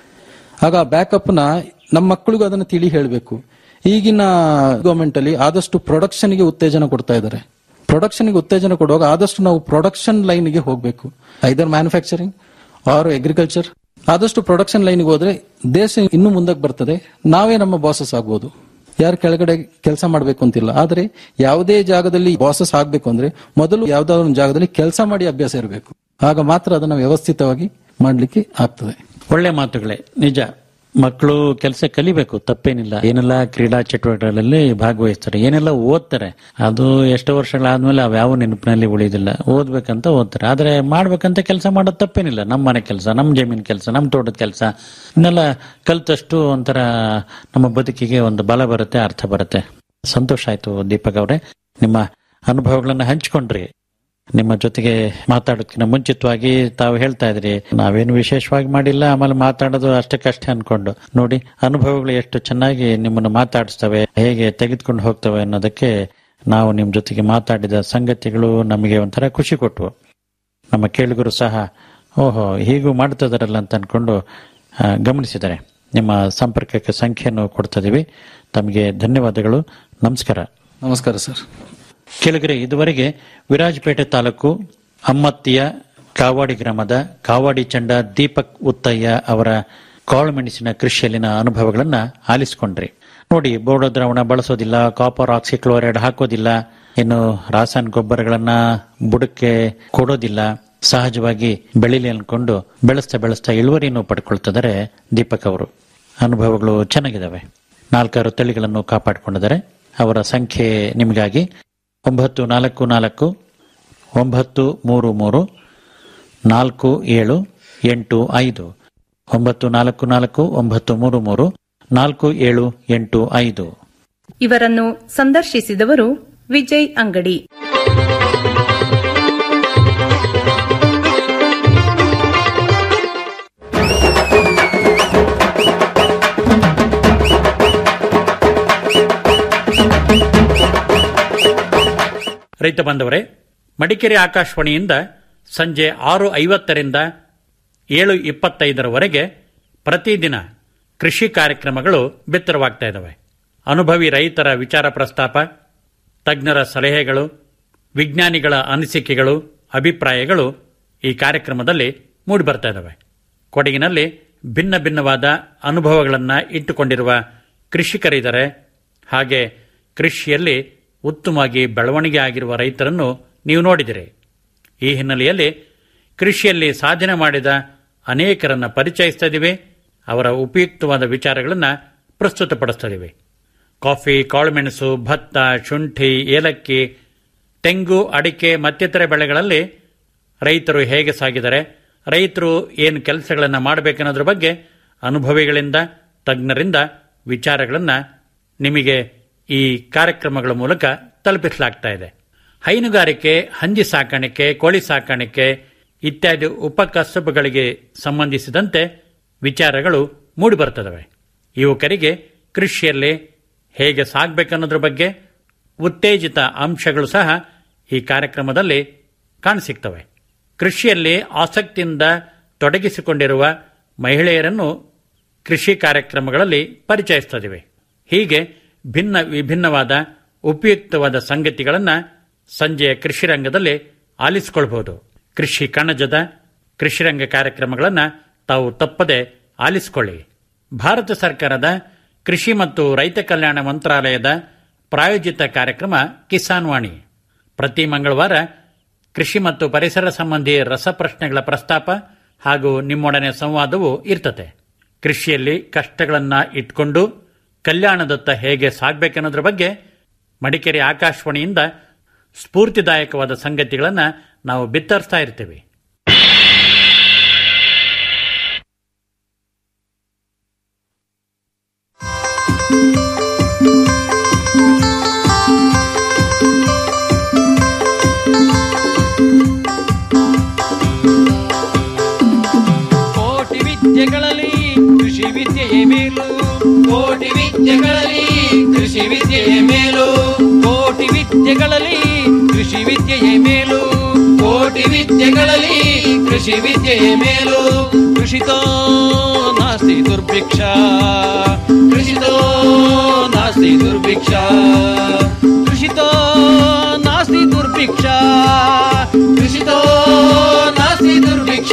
ಆಗ ಆ ಬ್ಯಾಕಪ್ ನ ನಮ್ಮ ಮಕ್ಕಳಿಗೂ ಅದನ್ನ ತಿಳಿ ಹೇಳಬೇಕು ಈಗಿನ ಗವರ್ಮೆಂಟ್ ಅಲ್ಲಿ ಆದಷ್ಟು ಪ್ರೊಡಕ್ಷನ್ ಗೆ ಉತ್ತೇಜನ ಕೊಡ್ತಾ ಇದ್ದಾರೆ ಪ್ರೊಡಕ್ಷನ್ ಗೆ ಉತ್ತೇಜನ ಕೊಡುವಾಗ ಆದಷ್ಟು ನಾವು ಪ್ರೊಡಕ್ಷನ್ ಲೈನ್ ಗೆ ಹೋಗ್ಬೇಕು ಐದರ್ ಮ್ಯಾನುಫ್ಯಾಕ್ಚರಿಂಗ್ ಆರ್ ಅಗ್ರಿಕಲ್ಚರ್ ಆದಷ್ಟು ಪ್ರೊಡಕ್ಷನ್ ಲೈನ್ಗೆ ಹೋದ್ರೆ ದೇಶ ಇನ್ನೂ ಮುಂದಕ್ಕೆ ಬರ್ತದೆ ನಾವೇ ನಮ್ಮ ಬಾಸಸ್ ಆಗ್ಬೋದು ಯಾರು ಕೆಳಗಡೆ ಕೆಲಸ ಮಾಡ್ಬೇಕು ಅಂತಿಲ್ಲ ಆದ್ರೆ ಯಾವುದೇ ಜಾಗದಲ್ಲಿ ಬಾಸಸ್ ಆಗ್ಬೇಕು ಅಂದ್ರೆ ಮೊದಲು ಯಾವ್ದಾದ್ರು ಒಂದು ಜಾಗದಲ್ಲಿ ಕೆಲಸ ಮಾಡಿ ಅಭ್ಯಾಸ ಇರಬೇಕು ಆಗ ಮಾತ್ರ ಅದನ್ನ ವ್ಯವಸ್ಥಿತವಾಗಿ ಮಾಡ್ಲಿಕ್ಕೆ ಆಗ್ತದೆ ಒಳ್ಳೆ ಮಾತುಗಳೇ ನಿಜ ಮಕ್ಕಳು ಕೆಲಸ ಕಲಿಬೇಕು ತಪ್ಪೇನಿಲ್ಲ ಏನೆಲ್ಲ ಕ್ರೀಡಾ ಚಟುವಟಿಕೆಗಳಲ್ಲಿ ಭಾಗವಹಿಸ್ತಾರೆ ಏನೆಲ್ಲ ಓದ್ತಾರೆ ಅದು ಎಷ್ಟೋ ವರ್ಷಗಳಾದ್ಮೇಲೆ ಅವ್ಯಾವ ನೆನಪಿನಲ್ಲಿ ಉಳಿಯೋದಿಲ್ಲ ಓದ್ಬೇಕಂತ ಓದ್ತಾರೆ ಆದ್ರೆ ಮಾಡ್ಬೇಕಂತ ಕೆಲಸ ಮಾಡೋದು ತಪ್ಪೇನಿಲ್ಲ ನಮ್ಮ ಮನೆ ಕೆಲಸ ನಮ್ಮ ಜಮೀನ್ ಕೆಲಸ ನಮ್ಮ ತೋಟದ ಕೆಲಸ ಇನ್ನೆಲ್ಲ ಕಲ್ತಷ್ಟು ಒಂಥರ ನಮ್ಮ ಬದುಕಿಗೆ ಒಂದು ಬಲ ಬರುತ್ತೆ ಅರ್ಥ ಬರುತ್ತೆ ಸಂತೋಷ ಆಯ್ತು ದೀಪಕ್ ಅವರೇ ನಿಮ್ಮ ಅನುಭವಗಳನ್ನ ಹಂಚ್ಕೊಂಡ್ರಿ ನಿಮ್ಮ ಜೊತೆಗೆ ಮಾತಾಡೋದಕ್ಕಿಂತ ಮುಂಚಿತವಾಗಿ ತಾವು ಹೇಳ್ತಾ ಇದ್ರಿ ನಾವೇನು ವಿಶೇಷವಾಗಿ ಮಾಡಿಲ್ಲ ಆಮೇಲೆ ಮಾತಾಡೋದು ಅಷ್ಟಕ್ಕಷ್ಟೇ ಅನ್ಕೊಂಡು ನೋಡಿ ಅನುಭವಗಳು ಎಷ್ಟು ಚೆನ್ನಾಗಿ ನಿಮ್ಮನ್ನು ಮಾತಾಡಿಸ್ತವೆ ಹೇಗೆ ತೆಗೆದುಕೊಂಡು ಹೋಗ್ತವೆ ಅನ್ನೋದಕ್ಕೆ ನಾವು ನಿಮ್ ಜೊತೆಗೆ ಮಾತಾಡಿದ ಸಂಗತಿಗಳು ನಮಗೆ ಒಂಥರ ಖುಷಿ ಕೊಟ್ಟವು ನಮ್ಮ ಕೇಳುಗರು ಸಹ ಓಹೋ ಹೀಗೂ ಮಾಡ್ತಿದಾರಲ್ಲ ಅಂತ ಅನ್ಕೊಂಡು ಆ, ಗಮನಿಸಿದ್ದಾರೆ ನಿಮ್ಮ ಸಂಪರ್ಕಕ್ಕೆ ಸಂಖ್ಯೆಯನ್ನು ಕೊಡ್ತಾ ಇದೀವಿ ತಮಗೆ ಧನ್ಯವಾದಗಳು ನಮಸ್ಕಾರ ನಮಸ್ಕಾರ ಸರ್ ಕೆಳಗರೆ ಇದುವರೆಗೆ ವಿರಾಜಪೇಟೆ ತಾಲೂಕು ಅಮ್ಮತ್ತಿಯ ಕಾವಾಡಿ ಗ್ರಾಮದ ಕಾವಾಡಿ ಚಂಡ ದೀಪಕ್ ಉತ್ತಯ್ಯ ಅವರ ಕಾಳುಮೆಣಸಿನ ಕೃಷಿಯಲ್ಲಿನ ಅನುಭವಗಳನ್ನ ಆಲಿಸಿಕೊಂಡ್ರಿ ನೋಡಿ ಬೋರ್ಡ ದ್ರಾವಣ ಬಳಸೋದಿಲ್ಲ ಕಾಪರ್ ಆಕ್ಸಿಕ್ಲೋರೈಡ್ ಹಾಕೋದಿಲ್ಲ ಇನ್ನು ರಾಸಾಯನಿಕ ಗೊಬ್ಬರಗಳನ್ನ ಬುಡಕ್ಕೆ ಕೊಡೋದಿಲ್ಲ ಸಹಜವಾಗಿ ಬೆಳಿಲಿ ಅನ್ಕೊಂಡು ಬೆಳೆಸ್ತಾ ಬೆಳೆಸ್ತಾ ಇಳುವರಿಯನ್ನು ಪಡ್ಕೊಳ್ತಿದ್ದಾರೆ ದೀಪಕ್ ಅವರು ಅನುಭವಗಳು ಚೆನ್ನಾಗಿದ್ದಾವೆ ನಾಲ್ಕಾರು ತಳಿಗಳನ್ನು ಕಾಪಾಡಿಕೊಂಡಿದ್ದಾರೆ ಅವರ ಸಂಖ್ಯೆ ನಿಮಗಾಗಿ ಒಂಬತ್ತು ನಾಲ್ಕು ನಾಲ್ಕು ಒಂಬತ್ತು ಮೂರು ಮೂರು ನಾಲ್ಕು ಏಳು ಎಂಟು ಐದು ಒಂಬತ್ತು ನಾಲ್ಕು ನಾಲ್ಕು ಒಂಬತ್ತು ಮೂರು ಮೂರು ನಾಲ್ಕು ಏಳು ಎಂಟು ಐದು ಇವರನ್ನು ಸಂದರ್ಶಿಸಿದವರು ವಿಜಯ್ ಅಂಗಡಿ ರೈತ ಬಂದವರೇ ಮಡಿಕೇರಿ ಆಕಾಶವಾಣಿಯಿಂದ ಸಂಜೆ ಆರು ಐವತ್ತರಿಂದ ಏಳು ಇಪ್ಪತ್ತೈದರವರೆಗೆ ಪ್ರತಿದಿನ ಕೃಷಿ ಕಾರ್ಯಕ್ರಮಗಳು ಬಿತ್ತರವಾಗ್ತಾ ಇದ್ದಾವೆ ಅನುಭವಿ ರೈತರ ವಿಚಾರ ಪ್ರಸ್ತಾಪ ತಜ್ಞರ ಸಲಹೆಗಳು ವಿಜ್ಞಾನಿಗಳ ಅನಿಸಿಕೆಗಳು ಅಭಿಪ್ರಾಯಗಳು ಈ ಕಾರ್ಯಕ್ರಮದಲ್ಲಿ ಮೂಡಿಬರ್ತಾ ಇದ್ದಾವೆ ಕೊಡಗಿನಲ್ಲಿ ಭಿನ್ನ ಭಿನ್ನವಾದ ಅನುಭವಗಳನ್ನು ಇಟ್ಟುಕೊಂಡಿರುವ ಕೃಷಿಕರಿದ್ದಾರೆ ಹಾಗೆ ಕೃಷಿಯಲ್ಲಿ ಉತ್ತಮವಾಗಿ ಬೆಳವಣಿಗೆ ಆಗಿರುವ ರೈತರನ್ನು ನೀವು ನೋಡಿದಿರಿ ಈ ಹಿನ್ನೆಲೆಯಲ್ಲಿ ಕೃಷಿಯಲ್ಲಿ ಸಾಧನೆ ಮಾಡಿದ ಅನೇಕರನ್ನ ಪರಿಚಯಿಸ್ತಾ ಇದ್ದೀವಿ ಅವರ ಉಪಯುಕ್ತವಾದ ವಿಚಾರಗಳನ್ನು ಪ್ರಸ್ತುತಪಡಿಸ್ತಾ ಇದ್ದೀವಿ ಕಾಫಿ ಕಾಳುಮೆಣಸು ಭತ್ತ ಶುಂಠಿ ಏಲಕ್ಕಿ ತೆಂಗು ಅಡಿಕೆ ಮತ್ತಿತರ ಬೆಳೆಗಳಲ್ಲಿ ರೈತರು ಹೇಗೆ ಸಾಗಿದ್ದಾರೆ ರೈತರು ಏನು ಕೆಲಸಗಳನ್ನು ಮಾಡಬೇಕನ್ನೋದ್ರ ಬಗ್ಗೆ ಅನುಭವಿಗಳಿಂದ ತಜ್ಞರಿಂದ ವಿಚಾರಗಳನ್ನು ನಿಮಗೆ ಈ ಕಾರ್ಯಕ್ರಮಗಳ ಮೂಲಕ ತಲುಪಿಸಲಾಗ್ತಾ ಇದೆ ಹೈನುಗಾರಿಕೆ ಹಂದಿ ಸಾಕಾಣಿಕೆ ಕೋಳಿ ಸಾಕಾಣಿಕೆ ಇತ್ಯಾದಿ ಉಪಕಸಬುಗಳಿಗೆ ಸಂಬಂಧಿಸಿದಂತೆ ವಿಚಾರಗಳು ಮೂಡಿಬರ್ತದವೆ ಯುವಕರಿಗೆ ಕೃಷಿಯಲ್ಲಿ ಹೇಗೆ ಸಾಗಬೇಕನ್ನೋದ್ರ ಬಗ್ಗೆ ಉತ್ತೇಜಿತ ಅಂಶಗಳು ಸಹ ಈ ಕಾರ್ಯಕ್ರಮದಲ್ಲಿ ಕಾಣಸಿಗ್ತವೆ ಕೃಷಿಯಲ್ಲಿ ಆಸಕ್ತಿಯಿಂದ ತೊಡಗಿಸಿಕೊಂಡಿರುವ ಮಹಿಳೆಯರನ್ನು ಕೃಷಿ ಕಾರ್ಯಕ್ರಮಗಳಲ್ಲಿ ಪರಿಚಯಿಸುತ್ತಿವೆ ಹೀಗೆ ಭಿನ್ನ ವಿಭಿನ್ನವಾದ ಉಪಯುಕ್ತವಾದ ಸಂಗತಿಗಳನ್ನು ಸಂಜೆಯ ಕೃಷಿ ರಂಗದಲ್ಲಿ ಆಲಿಸಿಕೊಳ್ಬಹುದು ಕೃಷಿ ಕಣಜದ ಕೃಷಿರಂಗ ಕಾರ್ಯಕ್ರಮಗಳನ್ನು ತಾವು ತಪ್ಪದೆ ಆಲಿಸಿಕೊಳ್ಳಿ ಭಾರತ ಸರ್ಕಾರದ ಕೃಷಿ ಮತ್ತು ರೈತ ಕಲ್ಯಾಣ ಮಂತ್ರಾಲಯದ ಪ್ರಾಯೋಜಿತ ಕಾರ್ಯಕ್ರಮ ಕಿಸಾನ್ ವಾಣಿ ಪ್ರತಿ ಮಂಗಳವಾರ ಕೃಷಿ ಮತ್ತು ಪರಿಸರ ಸಂಬಂಧಿ ರಸಪ್ರಶ್ನೆಗಳ ಪ್ರಸ್ತಾಪ ಹಾಗೂ ನಿಮ್ಮೊಡನೆ ಸಂವಾದವು ಇರ್ತತೆ ಕೃಷಿಯಲ್ಲಿ ಕಷ್ಟಗಳನ್ನ ಇಟ್ಕೊಂಡು ಕಲ್ಯಾಣದತ್ತ ಹೇಗೆ ಸಾಗಬೇಕನ್ನೋದ್ರ ಬಗ್ಗೆ ಮಡಿಕೇರಿ ಆಕಾಶವಾಣಿಯಿಂದ ಸ್ಫೂರ್ತಿದಾಯಕವಾದ ಸಂಗತಿಗಳನ್ನು ನಾವು ಬಿತ್ತರಿಸ್ತಾ ಇರ್ತೀವಿ ಕೋಟಿ ವಿದ್ಯೆಗಳಲ್ಲಿ ಕೃಷಿ ವಿದ್ಯೆಯೇ ಮೇಲು ಕೋಟಿ ವಿದ್ಯೆಗಳಲ್ಲಿ ಕೃಷಿ ವಿದ್ಯೆಯೇ ಮೇಲು ಕೋಟಿ ವಿದ್ಯೆಗಳಲ್ಲಿ ಕೃಷಿ ವಿದ್ಯೆಯೇ ಮೇಲು ಕೋಟಿ ವಿದ್ಯೆಗಳಲ್ಲಿ ಕೃಷಿ ವಿದ್ಯೆಯೇ ಮೇಲು ಕೃಷಿತೋ ನಾಸ್ತಿ ದುರ್ಭಿಕ್ಷ ಕೃಷಿತೋ ನಾಸ್ತಿ ದುರ್ಭಿಕ್ಷ ಕೃಷಿತೋ ನಾಸ್ತಿ ದುರ್ಭಿಕ್ಷ ಕೃಷಿತೋ ನಾಸ್ತಿ ದುರ್ಭಿಕ್ಷ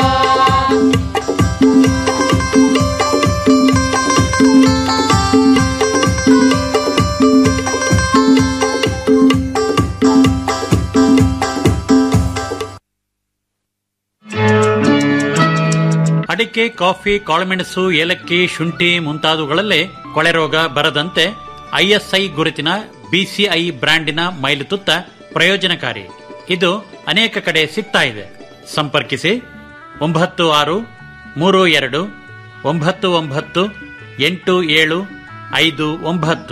ಅಡಿಕೆ ಕಾಫಿ ಕಾಳುಮೆಣಸು ಏಲಕ್ಕಿ ಶುಂಠಿ ಮುಂತಾದವುಗಳಲ್ಲೇ ಕೊಳೆ ರೋಗ ಬರದಂತೆ ಐಎಸ್ಐ ಗುರುತಿನ ಬಿಸಿಐ ಬ್ರ್ಯಾಂಡಿನ ಮೈಲುತುತ್ತ ಪ್ರಯೋಜನಕಾರಿ ಇದು ಅನೇಕ ಕಡೆ ಸಿಗ್ತಾ ಇದೆ ಸಂಪರ್ಕಿಸಿ ಒಂಬತ್ತು ಆರು ಮೂರು ಎರಡು ಒಂಬತ್ತು ಒಂಬತ್ತು ಎಂಟು ಏಳು ಐದು ಒಂಬತ್ತು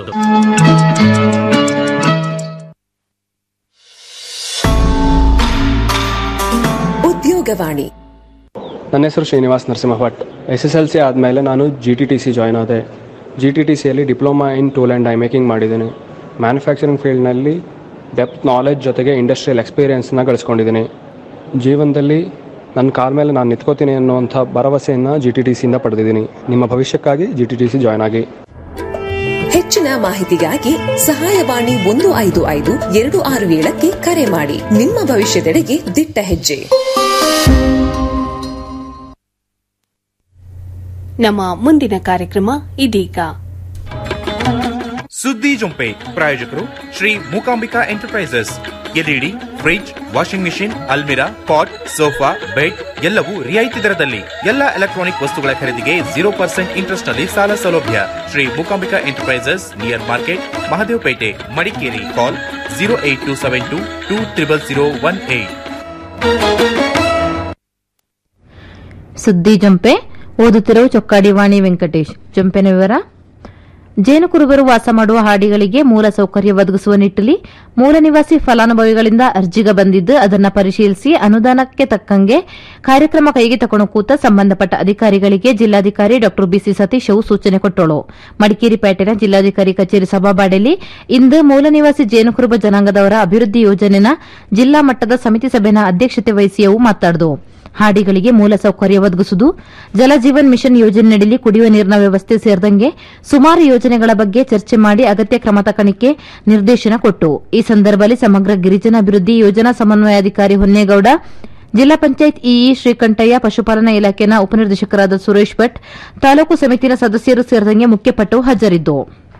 ಉದ್ಯೋಗವಾಣಿ ನನ್ನ ಹೆಸರು Srinivas Narasimha Bhat S S L C ಆದಮೇಲೆ ನಾನು G T T C join ಆದೆ ಜಿ ಟಿ ಟಿ ಸಿಯಲ್ಲಿ diploma in tool and die making ಮಾಡಿದ್ದೀನಿ ಮ್ಯಾನುಫ್ಯಾಕ್ಚರಿಂಗ್ ಫೀಲ್ಡ್ನಲ್ಲಿ ಡೆಪ್ತ್ ನಾಲೆಜ್ ಜೊತೆಗೆ ಇಂಡಸ್ಟ್ರಿಯಲ್ ಎಕ್ಸ್ಪೀರಿಯನ್ಸ್ನ ಗಳಿಸ್ಕೊಂಡಿದ್ದೀನಿ ಜೀವನದಲ್ಲಿ ನನ್ನ ಕಾಲ ಮೇಲೆ ನಾನು ನಿಂತ್ಕೋತೀನಿ ಅನ್ನುವಂಥ ಭರವಸೆಯನ್ನು ಜಿ ಟಿ ಟಿ ಸಿಯಿಂದ ಪಡೆದಿದ್ದೀನಿ ನಿಮ್ಮ ಭವಿಷ್ಯಕ್ಕಾಗಿ G T T C join ಆಗಿ ಹೆಚ್ಚಿನ ಮಾಹಿತಿಗಾಗಿ ಸಹಾಯವಾಣಿ ಒಂದು ಐದು ಐದು ಎರಡು ಆರು ಏಳಕ್ಕೆ ಕರೆ ಮಾಡಿ ನಿಮ್ಮ ಭವಿಷ್ಯದೆಡೆಗೆ ದಿಟ್ಟ ಹೆಜ್ಜೆ ನಮ್ಮ ಮುಂದಿನ ಕಾರ್ಯಕ್ರಮ ಇದೀಗ ಸುದ್ದಿ ಜೊಂಪೆ ಪ್ರಾಯೋಜಕರು Shri Mookambika enterprises LED fridge washing machine ಅಲ್ಮಿರಾ ಪಾಟ್ ಸೋಫಾ ಬೆಡ್ ಎಲ್ಲವೂ ರಿಯಾಯಿತಿ ದರದಲ್ಲಿ ಎಲ್ಲ ಎಲೆಕ್ಟ್ರಾನಿಕ್ ವಸ್ತುಗಳ ಖರೀದಿಗೆ ಜೀರೋ ಪರ್ಸೆಂಟ್ ಇಂಟ್ರೆಸ್ಟ್ ನಲ್ಲಿ ಸಾಲ ಸೌಲಭ್ಯ Shri Mookambika enterprises near market Mahadevapete Madikeri call zero eight two seven two two triple zero one eight ಸುದ್ದಿ ಜಂಪೆ ಓದುತ್ತಿರುವ ಚೊಕ್ಕಾಡಿ ವಾಣಿ ವೆಂಕಟೇಶ್ ಜಂಪೆನ ವಿವರ ಜೇನುಕುರುಬರು ವಾಸ ಮಾಡುವ ಹಾಡಿಗಳಿಗೆ ಮೂಲ ಸೌಕರ್ಯ ಒದಗಿಸುವ ನಿಟ್ಟಿನಲ್ಲಿ ಮೂಲ ನಿವಾಸಿ ಫಲಾನುಭವಿಗಳಿಂದ ಅರ್ಜಿಗ ಬಂದಿದ್ದು ಅದನ್ನು ಪರಿಶೀಲಿಸಿ ಅನುದಾನಕ್ಕೆ ತಕ್ಕಂಗೆ ಕಾರ್ಯಕ್ರಮ ಕೈಗೆ ತಕೊಂಡು ಕೂತ ಸಂಬಂಧಪಟ್ಟ ಅಧಿಕಾರಿಗಳಿಗೆ ಜಿಲ್ಲಾಧಿಕಾರಿ ಡಾ ಬಿಸಿ ಸತೀಶ್ ಅವು ಸೂಚನೆ ಕೊಟ್ಟಳು ಮಡಿಕೇರಿ ಪೇಟೆನ ಜಿಲ್ಲಾಧಿಕಾರಿ ಕಚೇರಿ ಸಭಾಬಾಡೆಯಲ್ಲಿ ಇಂದು ಮೂಲ ನಿವಾಸಿ ಜೇನುಕುರುಬ ಜನಾಂಗದವರ ಅಭಿವೃದ್ಧಿ ಯೋಜನೆನ ಜಿಲ್ಲಾ ಮಟ್ಟದ ಸಮಿತಿ ಸಭೆನ ಅಧ್ಯಕ್ಷತೆ ವಹಿಸಿ ಅವು ಮಾತನಾಡಿದವು ಹಾಡಿಗಳಿಗೆ ಮೂಲಸೌಕರ್ಯ ಒದಗಿಸುವುದು ಜಲಜೀವನ್ ಮಿಷನ್ ಯೋಜನೆಯಡಿಯಲ್ಲಿ ಕುಡಿಯುವ ನೀರಿನ ವ್ಯವಸ್ಥೆ ಸೇರಿದಂಗೆ ಸುಮಾರು ಯೋಜನೆಗಳ ಬಗ್ಗೆ ಚರ್ಚೆ ಮಾಡಿ ಅಗತ್ಯ ಕ್ರಮ ತಕಣಿಕೆ ನಿರ್ದೇಶನ ಕೊಟ್ಟು ಈ ಸಂದರ್ಭದಲ್ಲಿ ಸಮಗ್ರ ಗಿರಿಜನ ಅಭಿವೃದ್ಧಿ ಯೋಜನಾ ಸಮನ್ವಯಾಧಿಕಾರಿ ಹೊನ್ನೇಗೌಡ ಜಿಲ್ಲಾ ಪಂಚಾಯತ್ ಇಇ ಶ್ರೀಕಂಠಯ್ಯ ಪಶುಪಾಲನಾ ಇಲಾಖೆನ ಉಪನಿರ್ದೇಶಕರಾದ ಸುರೇಶ್ ಭಟ್ ತಾಲೂಕು ಸಮಿತಿಯ ಸದಸ್ಯರು ಸೇರಿದಂಗೆ ಮುಖ್ಯಪಟ್ಟು ಹಾಜರಿದ್ದು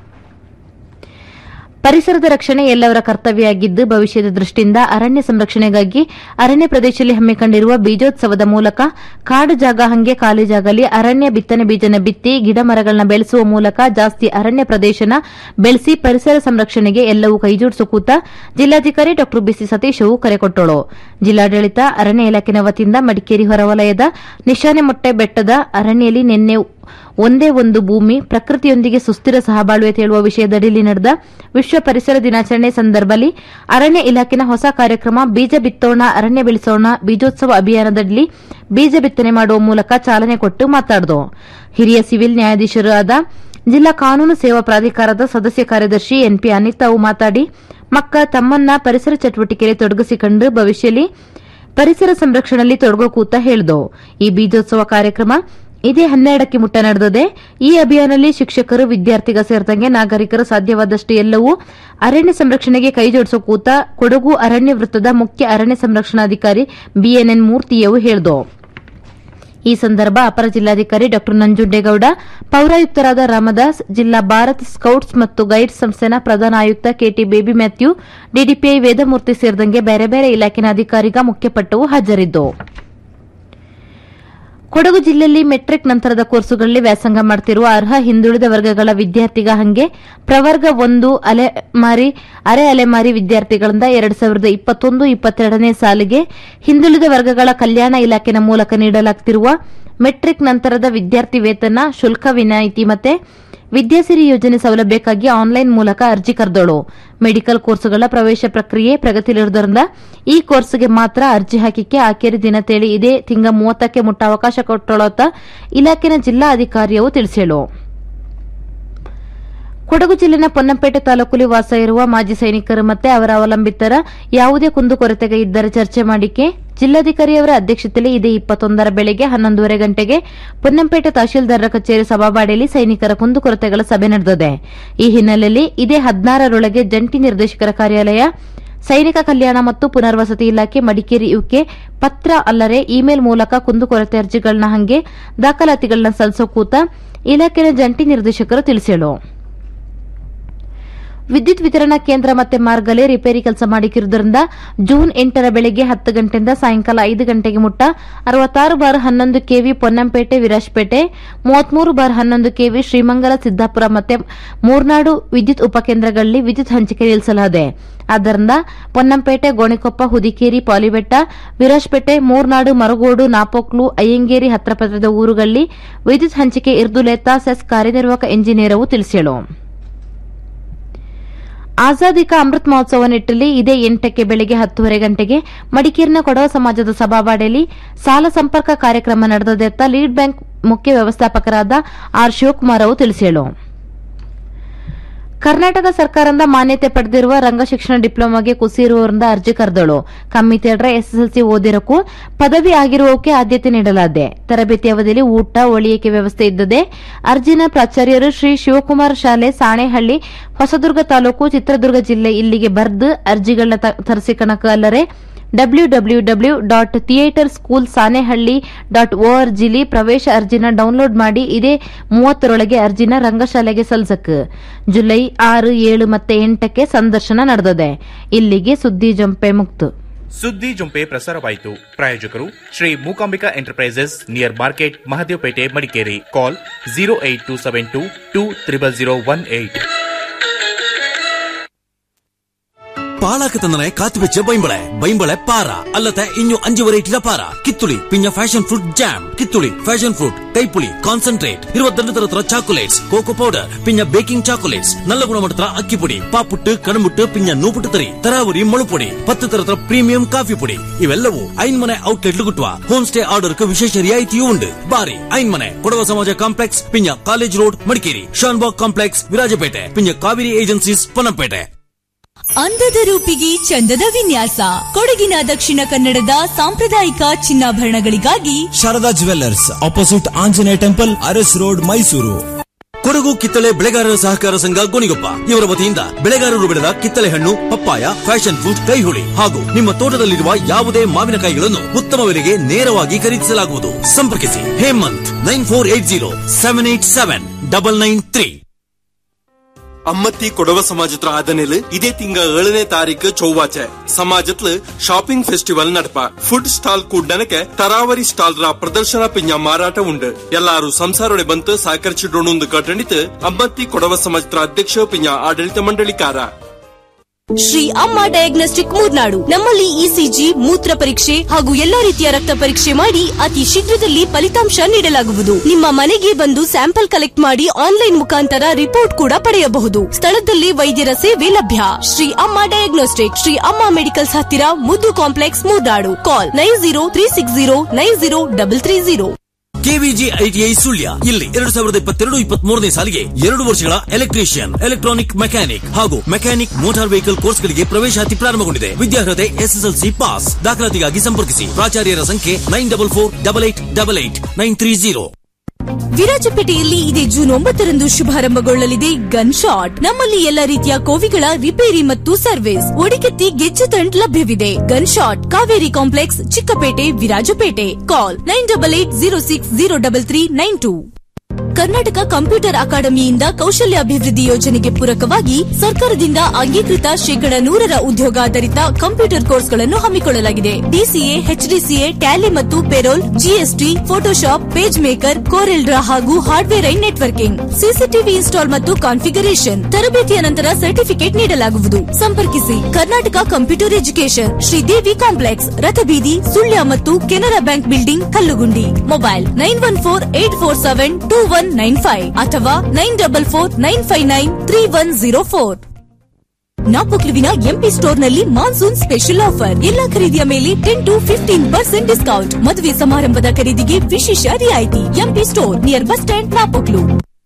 ಪರಿಸರದ ರಕ್ಷಣೆ ಎಲ್ಲವರ ಕರ್ತವ್ಯ ಆಗಿದ್ದು ಭವಿಷ್ಯದ ದೃಷ್ಟಿಯಿಂದ ಅರಣ್ಯ ಸಂರಕ್ಷಣೆಗಾಗಿ ಅರಣ್ಯ ಪ್ರದೇಶದಲ್ಲಿ ಹಮ್ಮಿಕೊಂಡಿರುವ ಬೀಜೋತ್ಸವದ ಮೂಲಕ ಕಾಡು ಜಾಗ ಹಂಗೆ ಖಾಲಿ ಜಾಗದಲ್ಲಿ ಅರಣ್ಯ ಬಿತ್ತನೆ ಬೀಜನ ಬಿತ್ತಿ ಗಿಡ ಮರಗಳನ್ನ ಬೆಳೆಸುವ ಮೂಲಕ ಜಾಸ್ತಿ ಅರಣ್ಯ ಪ್ರದೇಶನ ಬೆಳೆಸಿ ಪರಿಸರ ಸಂರಕ್ಷಣೆಗೆ ಎಲ್ಲವೂ ಕೈಜೋಡಿಸುವ ಕೂತ ಜಿಲ್ಲಾಧಿಕಾರಿ ಡಾ ಬಿಸಿ ಸತೀಶ್ ಅವು ಕರೆ ಕೊಟ್ಟಳು ಜಿಲ್ಲಾಡಳಿತ ಅರಣ್ಯ ಇಲಾಖೆನ ವತಿಯಿಂದ ಮಡಿಕೇರಿ ಹೊರವಲಯದ ನಿಶಾನೆ ಮೊಟ್ಟೆ ಬೆಟ್ಟದ ಅರಣ್ಯಲ್ಲಿ ನಿನ್ನೆ ಒಂದೇ ಒಂದು ಭೂಮಿ ಪ್ರಕೃತಿಯೊಂದಿಗೆ ಸುಸ್ಥಿರ ಸಹಬಾಳ್ವೆ ತೇಳುವ ವಿಷಯದಡಿಯಲ್ಲಿ ನಡೆದ ವಿಶ್ವ ಪರಿಸರ ದಿನಾಚರಣೆ ಸಂದರ್ಭದಲ್ಲಿ ಅರಣ್ಯ ಇಲಾಖೆನ ಹೊಸ ಕಾರ್ಯಕ್ರಮ ಬೀಜ ಬಿತ್ತೋಣ ಅರಣ್ಯ ಬೆಳೆಸೋಣ ಬೀಜೋತ್ಸವ ಅಭಿಯಾನದಲ್ಲಿ ಬೀಜ ಬಿತ್ತನೆ ಮಾಡುವ ಮೂಲಕ ಚಾಲನೆ ಕೊಟ್ಟು ಮಾತನಾಡಿದರು ಹಿರಿಯ ಸಿವಿಲ್ ನ್ಯಾಯಾಧೀಶರಾದ ಜಿಲ್ಲಾ ಕಾನೂನು ಸೇವಾ ಪ್ರಾಧಿಕಾರದ ಸದಸ್ಯ ಕಾರ್ಯದರ್ಶಿ ಎನ್ಪಿ ಅನಿತಾ ಅವು ಮಾತಾಡಿ ಮಕ್ಕ ತಮ್ಮನ್ನ ಪರಿಸರ ಚಟುವಟಿಕೆಯಲ್ಲಿ ತೊಡಗಿಸಿಕೊಂಡು ಭವಿಷ್ಯದಲ್ಲಿ ಪರಿಸರ ಸಂರಕ್ಷಣೆಯಲ್ಲಿ ತೊಡಗೋ ಕೂತ ಹೇಳಿದವು ಈ ಬೀಜೋತ್ಸವ ಕಾರ್ಯಕ್ರಮ ಇದೇ ಹನ್ನೆರಡಕ್ಕೆ ಮುಟ್ಟ ನಡೆದಿದೆ ಈ ಅಭಿಯಾನದಲ್ಲಿ ಶಿಕ್ಷಕರು ವಿದ್ಯಾರ್ಥಿಗ ಸೇರಿದಂಗೆ ನಾಗರಿಕರು ಸಾಧ್ಯವಾದಷ್ಟು ಎಲ್ಲವೂ ಅರಣ್ಯ ಸಂರಕ್ಷಣೆಗೆ ಕೈಜೋಡಿಸುವ ಕೂತ ಕೊಡಗು ಅರಣ್ಯ ವೃತ್ತದ ಮುಖ್ಯ ಅರಣ್ಯ ಸಂರಕ್ಷಣಾಧಿಕಾರಿ ಬಿಎನ್ಎನ್ ಮೂರ್ತಿಯವು ಹೇಳಿದರು ಈ ಸಂದರ್ಭ ಅಪರ ಜಿಲ್ಲಾಧಿಕಾರಿ ಡಾ ನಂಜುಂಡೇಗೌಡ ಪೌರಾಯುಕ್ತರಾದ ರಾಮದಾಸ್ ಜಿಲ್ಲಾ ಭಾರತ್ ಸ್ಕೌಟ್ಸ್ ಮತ್ತು ಗೈಡ್ಸ್ ಸಂಸ್ಥೆನ ಪ್ರಧಾನ ಆಯುಕ್ತ ಕೆಟಿ ಬೇಬಿ ಮ್ಯಾಥ್ಯೂ ಡಿಡಿಪಿಐ ವೇದಮೂರ್ತಿ ಸೇರಿದಂಗೆ ಬೇರೆ ಬೇರೆ ಇಲಾಖೆನ ಅಧಿಕಾರಿಗ ಮುಖ್ಯಪಟ್ಟವು ಹಾಜರಿದ್ದವು ಕೊಡಗು ಜಿಲ್ಲೆಯಲ್ಲಿ ಮೆಟ್ರಿಕ್ ನಂತರದ ಕೋರ್ಸುಗಳಲ್ಲಿ ವ್ಯಾಸಂಗ ಮಾಡುತ್ತಿರುವ ಅರ್ಹ ಹಿಂದುಳಿದ ವರ್ಗಗಳ ವಿದ್ಯಾರ್ಥಿಗ ಹಂಗೆ ಪ್ರವರ್ಗ ಒಂದು ಅಲೆಮಾರಿ ಅರೆ ಅಲೆಮಾರಿ ವಿದ್ಯಾರ್ಥಿಗಳಿಂದ ಎರಡು ಸಾವಿರದ ಇಪ್ಪತ್ತೊಂದು ಇಪ್ಪತ್ತೆರಡನೇ ಸಾಲಿಗೆ ಹಿಂದುಳಿದ ವರ್ಗಗಳ ಕಲ್ಯಾಣ ಇಲಾಖೆನ ಮೂಲಕ ನೀಡಲಾಗುತ್ತಿರುವ ಮೆಟ್ರಿಕ್ ನಂತರದ ವಿದ್ಯಾರ್ಥಿ ವೇತನ ಶುಲ್ಕ ವಿನಾಯಿತಿ ಮತ್ತೆ ವಿದ್ಯಾಸಿರಿ ಯೋಜನೆ ಸೌಲಭ್ಯಕ್ಕಾಗಿ ಆನ್ಲೈನ್ ಮೂಲಕ ಅರ್ಜಿ ಕರೆದೋಳು ಮೆಡಿಕಲ್ ಕೋರ್ಸುಗಳ ಪ್ರವೇಶ ಪ್ರಕ್ರಿಯೆ ಪ್ರಗತಿಲಿರುವುದರಿಂದ ಈ ಕೋರ್ಸ್ಗೆ ಮಾತ್ರ ಅರ್ಜಿ ಹಾಕಿಕೆ ಆಖರಿ ದಿನ ತೇಳಿ ಇದೇ ತಿಂಗ ಮೂವತ್ತಕ್ಕೆ ಮುಟ್ಟ ಅವಕಾಶ ಕೊಟ್ಟೊಳತ ಇಲಾಖೆನ ಜಿಲ್ಲಾ ಅಧಿಕಾರಿಯವು ತಿಳಿಸೇಳು ಕೊಡಗು ಜಿಲ್ಲೆನ ಪೊನ್ನಂಪೇಟೆ ತಾಲೂಕಲ್ಲಿ ವಾಸ ಇರುವ ಮಾಜಿ ಸೈನಿಕರು ಮತ್ತೆ ಅವರ ಅವಲಂಬಿತರ ಯಾವುದೇ ಕುಂದುಕೊರತೆಗೆ ಇದ್ದರೆ ಚರ್ಚೆ ಮಾಡಿಕೆ ಜಿಲ್ಲಾಧಿಕಾರಿಯವರ ಅಧ್ಯಕ್ಷತೆಯಲ್ಲಿ ಇದೇ ಇಪ್ಪತ್ತೊಂದರ ಬೆಳಗ್ಗೆ ಹನ್ನೊಂದೂವರೆ ಗಂಟೆಗೆ ಪೊನ್ನಂಪೇಟೆ ತಹಶೀಲ್ದಾರರ ಕಚೇರಿ ಸಭಾಬಾಡಿಯಲ್ಲಿ ಸೈನಿಕರ ಕುಂದುಕೊರತೆಗಳ ಸಭೆ ನಡೆದಿದೆ ಈ ಹಿನ್ನೆಲೆಯಲ್ಲಿ ಇದೇ ಹದಿನಾರರೊಳಗೆ ಜಂಟಿ ನಿರ್ದೇಶಕರ ಕಾರ್ಯಾಲಯ ಸೈನಿಕ ಕಲ್ಯಾಣ ಮತ್ತು ಪುನರ್ವಸತಿ ಇಲಾಖೆ ಮಡಿಕೇರಿ ಯುಕೆ ಪತ್ರ ಅಲ್ಲದೆ ಇಮೇಲ್ ಮೂಲಕ ಕುಂದುಕೊರತೆ ಅರ್ಜಿಗಳನ್ನ ಹಂಗೆ ದಾಖಲಾತಿಗಳನ್ನ ಸಲ್ಲಿಸೋ ಕೂತ ಇಲಾಖೆಯ ಜಂಟಿ ನಿರ್ದೇಶಕರು ತಿಳಿಸೇಳು ವಿದ್ಯುತ್ ವಿತರಣಾ ಕೇಂದ್ರ ಮತ್ತೆ ಮಾರ್ಗಲೆ ರಿಪೇರಿ ಕೆಲಸ ಮಾಡಿಕ್ಕಿರುವುದರಿಂದ ಜೂನ್ ಎಂಟರ ಬೆಳಗ್ಗೆ ಹತ್ತು ಗಂಟೆಯಿಂದ ಸಾಯಂಕಾಲ ಐದು ಗಂಟೆಗೆ ಮುಟ್ಟ ಅರವತ್ತಾರು ಬಾರ್ ಹನ್ನೊಂದು ಕೆವಿ ಪೊನ್ನಂಪೇಟೆ ವಿರಾಜ್ಪೇಟೆ ಮೂವತ್ಮೂರು ಬಾರ್ ಹನ್ನೊಂದು ಕೆವಿ ಶ್ರೀಮಂಗಲ ಸಿದ್ದಾಪುರ ಮತ್ತೆ ಮೂರ್ನಾಡು ವಿದ್ಯುತ್ ಉಪಕೇಂದ್ರಗಳಲ್ಲಿ ವಿದ್ಯುತ್ ಹಂಚಿಕೆ ನಿಲ್ಲಿಸಲಾಗಿದೆ ಆದ್ದರಿಂದ ಪೊನ್ನಂಪೇಟೆ ಗೋಣಿಕೊಪ್ಪ ಹುದಿಕೇರಿ ಪಾಲಿಬೆಟ್ಟ ವಿರಾಜ್ಪೇಟೆ ಮೂರ್ನಾಡು ಮರಗೋಡು ನಾಪೋಕ್ಲು ಅಯ್ಯಂಗೇರಿ ಹತ್ರಪತ್ರದ ಊರುಗಳಲ್ಲಿ ವಿದ್ಯುತ್ ಹಂಚಿಕೆ ಇರ್ದುಲೇತಾ ಸೆಸ್ ಕಾರ್ಯನಿರ್ವಾಹಕ ಎಂಜಿನಿಯರವು ತಿಳಿಸೇಳು ಆಜಾದಿ ಕಾ ಅಮೃತ್ ಮಹೋತ್ಸವ ನಿಟ್ಟಲ್ಲಿ ಇದೇ ಎಂಟಕ್ಕೆ ಬೆಳಗ್ಗೆ ಹತ್ತುವರೆ ಗಂಟೆಗೆ ಮಡಿಕೇರಿನ ಕೊಡವ ಸಮಾಜದ ಸಭಾವಾಡಿಯಲ್ಲಿ ಸಾಲ ಸಂಪರ್ಕ ಕಾರ್ಯಕ್ರಮ ನಡೆದದೆ ಅಂತ ಲೀಡ್ ಬ್ಯಾಂಕ್ ಮುಖ್ಯ ವ್ಯವಸ್ಥಾಪಕರಾದ ಆರ್ ಶಿವಕುಮಾರ್ ಅವರು ತಿಳಿಸೇಳು ಕರ್ನಾಟಕ ಸರ್ಕಾರದಿಂದ ಮಾನ್ಯತೆ ಪಡೆದಿರುವ ರಂಗಶಿಕ್ಷಣ ಡಿಪ್ಲೊಮಾಗೆ ಕುಸಿರುವವರಿಂದ ಅರ್ಜಿ ಕರೆದಳು ಕಮ್ಮಿ ತೇಡ್ರ ಎಸ್ಎಸ್ಎಲ್ಸಿ ಓದಿರಕ್ಕೂ ಪದವಿ ಆಗಿರುವವಕ್ಕೆ ಆದ್ಯತೆ ನೀಡಲಾಗಿದೆ ತರಬೇತಿ ಅವಧಿಯಲ್ಲಿ ಊಟ ಒಳಿಯಕ್ಕೆ ವ್ಯವಸ್ಥೆ ಇದ್ದದೆ ಅರ್ಜಿನ ಪ್ರಾಚಾರ್ಯರು ಶ್ರೀ ಶಿವಕುಮಾರ್ ಶಾಲೆ ಸಾಣೆಹಳ್ಳಿ ಹೊಸದುರ್ಗ ತಾಲೂಕು ಚಿತ್ರದುರ್ಗ ಜಿಲ್ಲೆ ಇಲ್ಲಿಗೆ ಬರೆದು ಅರ್ಜಿಗಳನ್ನ ತರಿಸಿಕಣಕ ಅಲ್ಲದೆ W W W dot theatre school Sanehalli dot ಓಆರ್ಜಿಲಿ ಪ್ರವೇಶ ಅರ್ಜಿನ ಡೌನ್ಲೋಡ್ ಮಾಡಿ ಇದೇ ಮೂವತ್ತರೊಳಗೆ ಅರ್ಜಿನ ರಂಗಶಾಲೆಗೆ ಸಲ್ಲಿಸಕ್ ಜುಲೈ ಆರು ಏಳು ಮತ್ತೆ ಎಂಟಕ್ಕೆ ಸಂದರ್ಶನ ನಡೆದಿದೆ ಇಲ್ಲಿಗೆ ಸುದ್ದಿ ಜಂಪೆ ಮುಕ್ತು ಸುದ್ದಿ ಜುಂಪೆ ಪ್ರಸಾರವಾಯಿತು ಪ್ರಾಯೋಜಕರು Shri Mookambika enterprises near market Mahadevapete Madikeri call zero eight two seven two two triple zero one eight പാളാക്ക് തന്നെ കാത്തുവെച്ച ബൈമ്പളെ ബൈമ്പളെ പാറ അല്ലത്തെ ഇഞ്ഞു അഞ്ച് വെറൈറ്റിയുടെ പാറ കിത്തുളി പിന്നെ ഫാഷൻ ഫ്രൂട്ട് ജാം കിത്തുളി ഫാഷൻ ഫ്രൂട്ട് കൈപ്പുളി കോൺസെൻട്രേറ്റ് ഇരുപത്തിരണ്ട് തരത്തിലുള്ള ചോക്ലേറ്റ്സ് ಕೋಕೋ ಪೌಡರ್ ಪಿನ್ನ ಬೇಕಿಂಗ್ ಚಾಕೊಲೇಟ್ಸ್ നല്ല ഗുണമട്ട അക്കിപ്പൊടി പാപ്പുട്ട് കണമുട്ട് പിന്നെ നൂಪುಟ್ಟು ತರಿ ತರಾವರಿ ಮಳುಪೊಡಿ ಪತ್ತು ತರದ ಪ್ರೀಮಿಯಂ ಕಾಫಿ ಪುಡಿ ಇವೆಲ್ಲವೂ ಐನ್ಮನೆ ಔಟ್ಲೆಟ್ കിട്ടുക ಹೋಮ್ ಸ್ಟೇ ಆರ್ಡರ್ക്ക് ವಿಶೇಷ ರಿಯಾಯಿತಿಯೂ ഉണ്ട് ಬಾರಿ ಐನ್ಮನೆ ಕೊಡವ ಸಮಾಜ ಕಾಂಪ್ಲೆಕ್ಸ್ ಪಿನ್ನ college road Madikeri Shanbhag complex Virajpet ಪಿನ್ನ ಕಾವೇರಿ ಏಜೆನ್ಸೀಸ್ ಪೊನ್ನಂಪೇಟೆ ಅಂದದ ರೂಪಿಗೆ ಚಂದದ ವಿನ್ಯಾಸ ಕೊಡಗಿನ ದಕ್ಷಿಣ ಕನ್ನಡದ ಸಾಂಪ್ರದಾಯಿಕ ಚಿನ್ನಾಭರಣಗಳಿಗಾಗಿ Sharada jewellers opposite Anjaneya temple Aras road Mysuru Kodagu ಕಿತ್ತಳೆ ಬೆಳೆಗಾರರ ಸಹಕಾರ ಸಂಘ ಗೋಣಿಗೊಪ್ಪ ಇವರ ವತಿಯಿಂದ ಬೆಳೆಗಾರರು ಬೆಳೆದ ಕಿತ್ತಳೆ ಹಣ್ಣು ಪಪ್ಪಾಯ ಫ್ಯಾಷನ್ ಫ್ರೂಟ್ ಕೈಹುಳಿ ಹಾಗೂ ನಿಮ್ಮ ತೋಟದಲ್ಲಿರುವ ಯಾವುದೇ ಮಾವಿನಕಾಯಿಗಳನ್ನು ಉತ್ತಮ ಬೆಲೆಗೆ ನೇರವಾಗಿ ಖರೀದಿಸಲಾಗುವುದು ಸಂಪರ್ಕಿಸಿ Hemanth nine four eight zero seven eight seven double nine three അമ്മത്തി കൊടവ സമാജത്ര ആദനില് ഇതേ തിങ്ക ഏഴನೇ താരീഖ് ചൊവ്വാഴ്ച സമാജത്തില് ഷോപ്പിംഗ് ഫെസ്ಟಿವಲ್ നടപ്പ ಫುಡ್ ಸ್ಟಾಲ್ ಕೂಡನಕ್ಕೆ ತರಾವರಿ ಸ್ಟಾಲ್ ರ ಪ್ರದರ್ಶನ ಪಿಂಜ ಮಾರಾಟ ಉಂಡು ಎಲ್ಲಾರು ಸಂಸಾರೊಡೆ ಬಂತು ಸಹಕರಿಸಿಡೋಣೊಂದು ಕಟ್ಟಣಿತು ಅಮ್ಮತ್ತಿ ಕೊಡವ ಸಮಾಜತ್ರ ಅಧ್ಯಕ್ಷ ಪಿಂಜ ಆಡಳಿತ ಮಂಡಳಿಕಾರ ಶ್ರೀ ಅಮ್ಮ ಡಯಾಗ್ನೋಸ್ಟಿಕ್ ಮೂರ್ನಾಡು ನಮ್ಮಲ್ಲಿ ಇಸಿಜಿ ಮೂತ್ರ ಪರೀಕ್ಷೆ ಹಾಗೂ ಎಲ್ಲಾ ರೀತಿಯ ರಕ್ತ ಪರೀಕ್ಷೆ ಮಾಡಿ ಅತಿ ಶೀಘ್ರದಲ್ಲಿ ಫಲಿತಾಂಶ ನೀಡಲಾಗುವುದು ನಿಮ್ಮ ಮನೆಗೆ ಬಂದು ಸ್ಯಾಂಪಲ್ ಕಲೆಕ್ಟ್ ಮಾಡಿ ಆನ್ಲೈನ್ ಮುಖಾಂತರ ರಿಪೋರ್ಟ್ ಕೂಡ ಪಡೆಯಬಹುದು ಸ್ಥಳದಲ್ಲಿ ವೈದ್ಯರ ಸೇವೆ ಲಭ್ಯ ಶ್ರೀ ಅಮ್ಮ ಡಯಾಗ್ನೋಸ್ಟಿಕ್ ಶ್ರೀ ಅಮ್ಮ ಮೆಡಿಕಲ್ಸ್ ಹತ್ತಿರ Muddu complex Murnad call nine zero three six zero nine zero double three zero KVG ITI Sullia ಇಲ್ಲಿ ಎರಡು ಸಾವಿರದ ಇಪ್ಪತ್ತೆರಡು ಇಪ್ಪತ್ತ್ ಮೂರನೇ ಸಾಲಿಗೆ ಎರಡು ವರ್ಷಗಳ ಎಲೆಕ್ಟ್ರಿಷಿಯನ್ ಎಲೆಕ್ಟ್ರಾನಿಕ್ ಮೆಕ್ಯಾನಿಕ್ ಹಾಗೂ ಮೆಕ್ಯಾನಿಕ್ ಮೋಟಾರ್ ವೆಹಿಕಲ್ ಕೋರ್ಸ್ಗಳಿಗೆ ಪ್ರವೇಶಾತಿ ಪ್ರಾರಂಭಗೊಂಡಿದೆ ವಿದ್ಯಾರ್ಹತೆ ಎಸ್ಎಸ್ಎಲ್ಸಿ ಪಾಸ್ ದಾಖಲಾತಿಗಾಗಿ ಸಂಪರ್ಕಿಸಿ ಪ್ರಾಚಾರ್ಯರ ಸಂಖ್ಯೆ nine double four double eight double eight nine three zero ವಿರಾಜಪೇಟೆಯಲ್ಲಿ ಇದೇ ಜೂನ್ ಒಂಬತ್ತರಂದು ಶುಭಾರಂಭಗೊಳ್ಳಲಿದೆ ಗನ್ ಶಾಟ್ ನಮ್ಮಲ್ಲಿ ಎಲ್ಲ ರೀತಿಯ ಕೋವಿಗಳ ರಿಪೇರಿ ಮತ್ತು ಸರ್ವಿಸ್ ಒಡಿಕೆತ್ತಿ ಗೆಜ್ಜೆ ತಂಡ್ ಲಭ್ಯವಿದೆ gun shot Kaveri complex Chikkapet Virajpet call nine double eight zero six zero double three nine two Karnataka computer ಅಕಾಡೆಮಿಯಿಂದ ಕೌಶಲ್ಯಾಭಿವೃದ್ಧಿ ಯೋಜನೆಗೆ ಪೂರಕವಾಗಿ ಸರ್ಕಾರದಿಂದ ಅಂಗೀಕೃತ ಶೇಕಡ ನೂರರ ಉದ್ಯೋಗಾಧಾರಿತ ಕಂಪ್ಯೂಟರ್ ಕೋರ್ಸ್ಗಳನ್ನು ಹಮ್ಮಿಕೊಳ್ಳಲಾಗಿದೆ ಡಿಸಿಎ ಎಚ್ಡಿಸಿಎ ಟ್ಯಾಲಿ ಮತ್ತು payroll GST Photoshop page maker CorelDRAW ಹಾಗೂ hardware and networking CCTV install ಮತ್ತು ಕಾನ್ಫಿಗರೇಷನ್ ತರಬೇತಿಯ ನಂತರ ಸರ್ಟಿಫಿಕೇಟ್ ನೀಡಲಾಗುವುದು ಸಂಪರ್ಕಿಸಿ Karnataka computer education Sridevi complex Rathabeedi Sullia ಮತ್ತು Canara bank building Kallugundi mobile nine one four eight four seven two one nine five ಅಥವಾ nine double four nine five nine three one zero four ನಾಪೊಕ್ಲುವಿನ MP ಸ್ಟೋರ್ನಲ್ಲಿ monsoon special offer ಎಲ್ಲಾ ಖರೀದಿಯ ಮೇಲೆ ten to fifteen percent discount ಮದುವೆ ಸಮಾರಂಭದ ಖರೀದಿಗೆ ವಿಶೇಷ ರಿಯಾಯಿತಿ MP store near bus stand Napoklu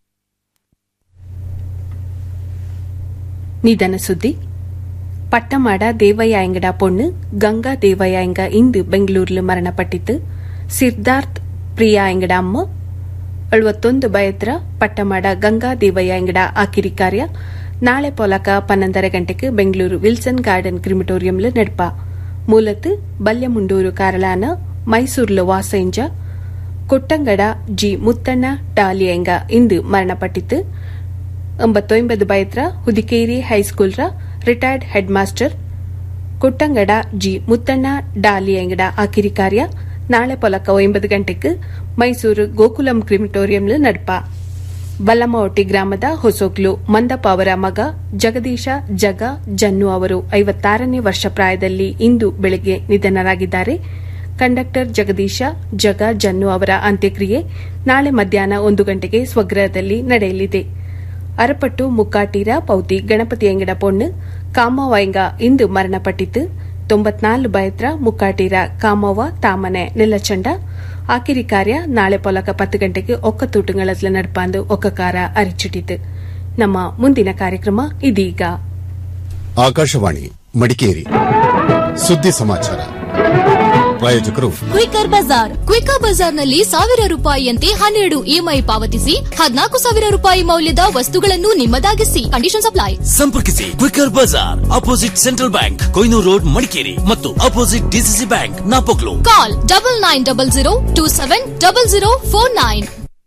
ನಿಧನ ಸುದ್ದಿ பட்டமாட தேவயாயங்கட பொண்ணு கங்கா தேவயாயங்க இந்து பெங்களூரில் மரணப்பಟ್ಟಿತು ಸಿದ್ಧಾರ್ಥ್ ಪ್ರಿಯಾ ಎಂಗಡ ಅಮ್ಮ ಎಳುವತ್ತೊಂದು ಬಯತ್ರ ಪಟ್ಟಮಾಡ ಗಂಗಾ ದೇವಯ್ಯ ಆಕಿರಿ ಕಾರ್ಯ ನಾಳೆ ಪೊಲಕ ಪನ್ನೊಂದರ ಗಂಟೆಗೆ ಬೆಂಗಳೂರು ವಿಲ್ಸನ್ ಗಾರ್ಡನ್ ಕ್ರಿಮಿಟೋರಿಯಂಲು ನಡ್ಪ ಮೂಲತ್ ಬಲ್ಯಮುಂಡೂರು ಕಾರಳಾನ ಮೈಸೂರ್ಲು ವಾಸೆಂಜ ಕೊಟ್ಟಂಗಡ ಜಿ ಮುತ್ತಣ್ಣ ಟಾಲಿಯಂಗ ಇಂದು ಮರಣಪಟ್ಟಿತು ಒಂಬತ್ತೊಂಬತ್ತು ಬಯತ್ರ ಹುದಿಕೇರಿ ಹೈಸ್ಕೂಲ್ರ retired head master Kottangada G Muttanna ಡಾಲಿಯಂಗಡ ಆಕಿರಿ ಕಾರ್ಯ ನಾಳೆ ಪೊಲಕ ಒಂಬತ್ತು ಗಂಟೆಗೆ ಮೈಸೂರು ಗೋಕುಲಂ ಕ್ರಿಮಿಟೋರಿಯಂಲು ನಡ್ಪ ಬಲ್ಲಮವಟ್ಟಿ ಗ್ರಾಮದ ಹೊಸೋಗ್ಲು ಮಂದಪ್ಪ ಅವರ ಮಗ ಜಗದೀಶ ಜಗ ಜನ್ನು ಅವರು ಐವತ್ತಾರನೇ ವರ್ಷ ಪ್ರಾಯದಲ್ಲಿ ಇಂದು ಬೆಳಗ್ಗೆ ನಿಧನರಾಗಿದ್ದಾರೆ ಕಂಡಕ್ಟರ್ ಜಗದೀಶ ಜಗ ಜನ್ನು ಅವರ ಅಂತ್ಯಕ್ರಿಯೆ ನಾಳೆ ಮಧ್ಯಾಹ್ನ ಒಂದು ಗಂಟೆಗೆ ಸ್ವಗೃಹದಲ್ಲಿ ನಡೆಯಲಿದೆ ಅರಪಟ್ಟು ಮುಕ್ಕಾಟೀರ ಪೌತಿ ಗಣಪತಿ ಎಂಗಡ ಪೊಣ್ಣು ಕಾಮವಾಯಂಗ ಇಂದು ಮರಣಪಟ್ಟಿತು ತೊಂಬತ್ನಾಲ್ಕು ಬಯತ್ರ ಮುಕ್ಕಾಟೀರ ಕಾಮವ್ವ ತಾಮನೆ ನೆಲ್ಲಚಂಡ ಆಕಿರಿ ಕಾರ್ಯ ನಾಳೆ ಪೊಲಕ ಪತ್ತು ಗಂಟೆಗೆ ಒಕ್ಕ ತೂಟುಗಳಲ್ಲಿ ನಡ್ಪಾಂದು ಒಕ್ಕಕಾರ ಅರಿಚಿಟ್ಟಿತು ನಮ್ಮ ಮುಂದಿನ ಕಾರ್ಯಕ್ರಮ ಇದೀಗ ಆಕಾಶವಾಣಿ ಮಡಿಕೇರಿ ಸುದ್ದಿ ಸಮಾಚಾರ ಪ್ರಾಯೋಜಕರು ಕ್ವಿಕರ್ ಬಜಾರ್ ಕ್ವಿಕರ್ ಬಜಾರ್ನಲ್ಲಿ ಸಾವಿರ ರೂಪಾಯಿಯಂತೆ ಹನ್ನೆರಡು ಇಎಂಐ ಪಾವತಿಸಿ ಹದಿನಾಲ್ಕು ಸಾವಿರ ರೂಪಾಯಿ ಮೌಲ್ಯದ ವಸ್ತುಗಳನ್ನು ನಿಮ್ಮದಾಗಿಸಿ ಕಂಡೀಷನ್ ಅಪ್ಲೈ ಸಂಪರ್ಕಿಸಿ quicker Bazaar opposite central bank Koynur road Madikeri ಮತ್ತು opposite DCC bank Napoklu call double nine double zero two seven double zero four nine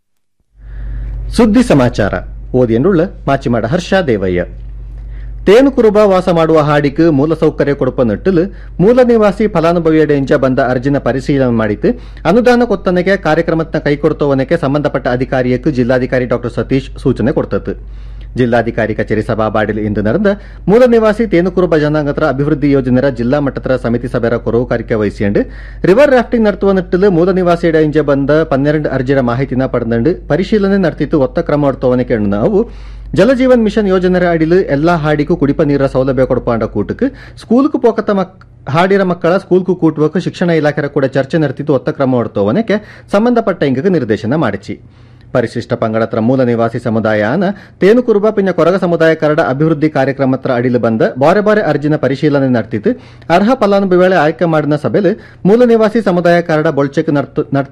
ಸುದ್ದಿ ಸಮಾಚಾರ ಓದಿಯನ್ನುಳ್ಳ ಮಾಚಿಮಾಡ ಹರ್ಷ ದೇವಯ್ಯ ತೇನುಕುರುಬ ವಾಸ ಮಾಡುವ ಹಾಡಿக்கு ಮೂಲಸೌಕರ್ಯ ಕೊಡುಪ ನಿಟ್ಟಿಲು ಮೂಲ ನಿವಾಸಿ ಫಲಾನುಭವಿಯಡೆಂಚ ಬಂದ ಅರ್ಜಿನ ಪರಿಶೀಲನೆ ಮಾಡಿತು ಅನುದಾನ ಕೊತ್ತನೆಗೆ ಕಾರ್ಯಕ್ರಮತ್ನ ಕೈಕೊಡ್ತವನಕ್ಕೆ ಸಂಬಂಧಪಟ್ಟ ಅಧಿಕಾರಿಯಕ್ಕೆ ಜಿಲ್ಲಾಧಿಕಾರಿ ಡಾ ಸತೀಶ್ ಸೂಚನೆ ಕೊಡ್ತತ್ತು ಜಿಲ್ಲಾಧಿಕಾರಿ ಕಚೇರಿ ಸಭಾಬಾಡಿಲ್ ಇಂದು ನಡೆದ ಮೂಲ ನಿವಾಸಿ ತೇನುಕುರುಬ ಜನಾಂಗತರ ಅಭಿವೃದ್ಧಿ ಯೋಜನೆರ ಜಿಲ್ಲಾ ಮಟ್ಟದ ಸಮಿತಿ ಸಭೆಯ ಕೊರವುಕಾರಿಕೆ ವಹಿಸಿಕೊಂಡು ರಿವರ್ ರಾಫ್ಟಿಂಗ್ ನಡೆಸುವ ನಿಟ್ಟಿಲು ಮೂಲ ನಿವಾಸಿയുടെ ಇಂಜೆ ಬಂದ ಪನ್ನೆರಡು ಅರ್ಜಿರ ಮಾಹಿತಿನ ಪಡೆದಂಡು ಪರಿಶೀಲನೆ ನಡೆತಿತ್ತು ಒತ್ತ ಕ್ರಮ எடுத்தவனே ಕೇಳನ ಅವು ಜಲಜೀವನ್ ಮಿಷನ್ ಯೋಜನೆರ ಅಡಿಲು ಎಲ್ಲಾ ಹಾಡಿಗೂ ಕುಡಿಪ ನೀರ ಸೌಲಭ್ಯ ಕೊಡಪಾಂಡ ಕೂಟಕ್ಕೆ ಸ್ಕೂಲ್ಕು ಪೋಕತ್ತ ಮಕ್ ಹಾಡಿರ ಮಕ್ಕಳ ಸ್ಕೂಲ್ಕು ಕೂಟುವಕ್ಕೆ ಶಿಕ್ಷಣ ಇಲಾಖೆರ ಕೂಡ ಚರ್ಚೆ ನಡೆತಿತ್ತು ಒತ್ತ ಕ್ರಮ ಹೊಡ್ತೋವನಕ್ಕೆ ಸಂಬಂಧಪಟ್ಟ ಇಂಗಕ್ಕೆ ನಿರ್ದೇಶನ ಮಾಡಿಚಿ ಪರಿಶಿಷ್ಟ ಪಂಗಡತ್ರ ಮೂಲ ನಿವಾಸಿ ಸಮುದಾಯನ ತೇನುಕುರುಬ ಪಿನ್ನ ಕೊರಗ ಸಮುದಾಯ ಕರಡ ಅಭಿವೃದ್ಧಿ ಕಾರ್ಯಕ್ರಮತ್ರ ಅಡಿಲು ಬಂದ ಬಾರೆ ಬಾರೆ ಅರ್ಜಿನ ಪರಿಶೀಲನೆ ನಡೆತಿತ್ತು ಅರ್ಹ ಫಲಾನುಭವಿಗಳ ಆಯ್ಕೆ ಮಾಡಿದ ಸಭೆಯಲ್ಲಿ ಮೂಲ ನಿವಾಸಿ ಸಮುದಾಯ ಕರಡ ಬೊಳ್ಚೆಕ್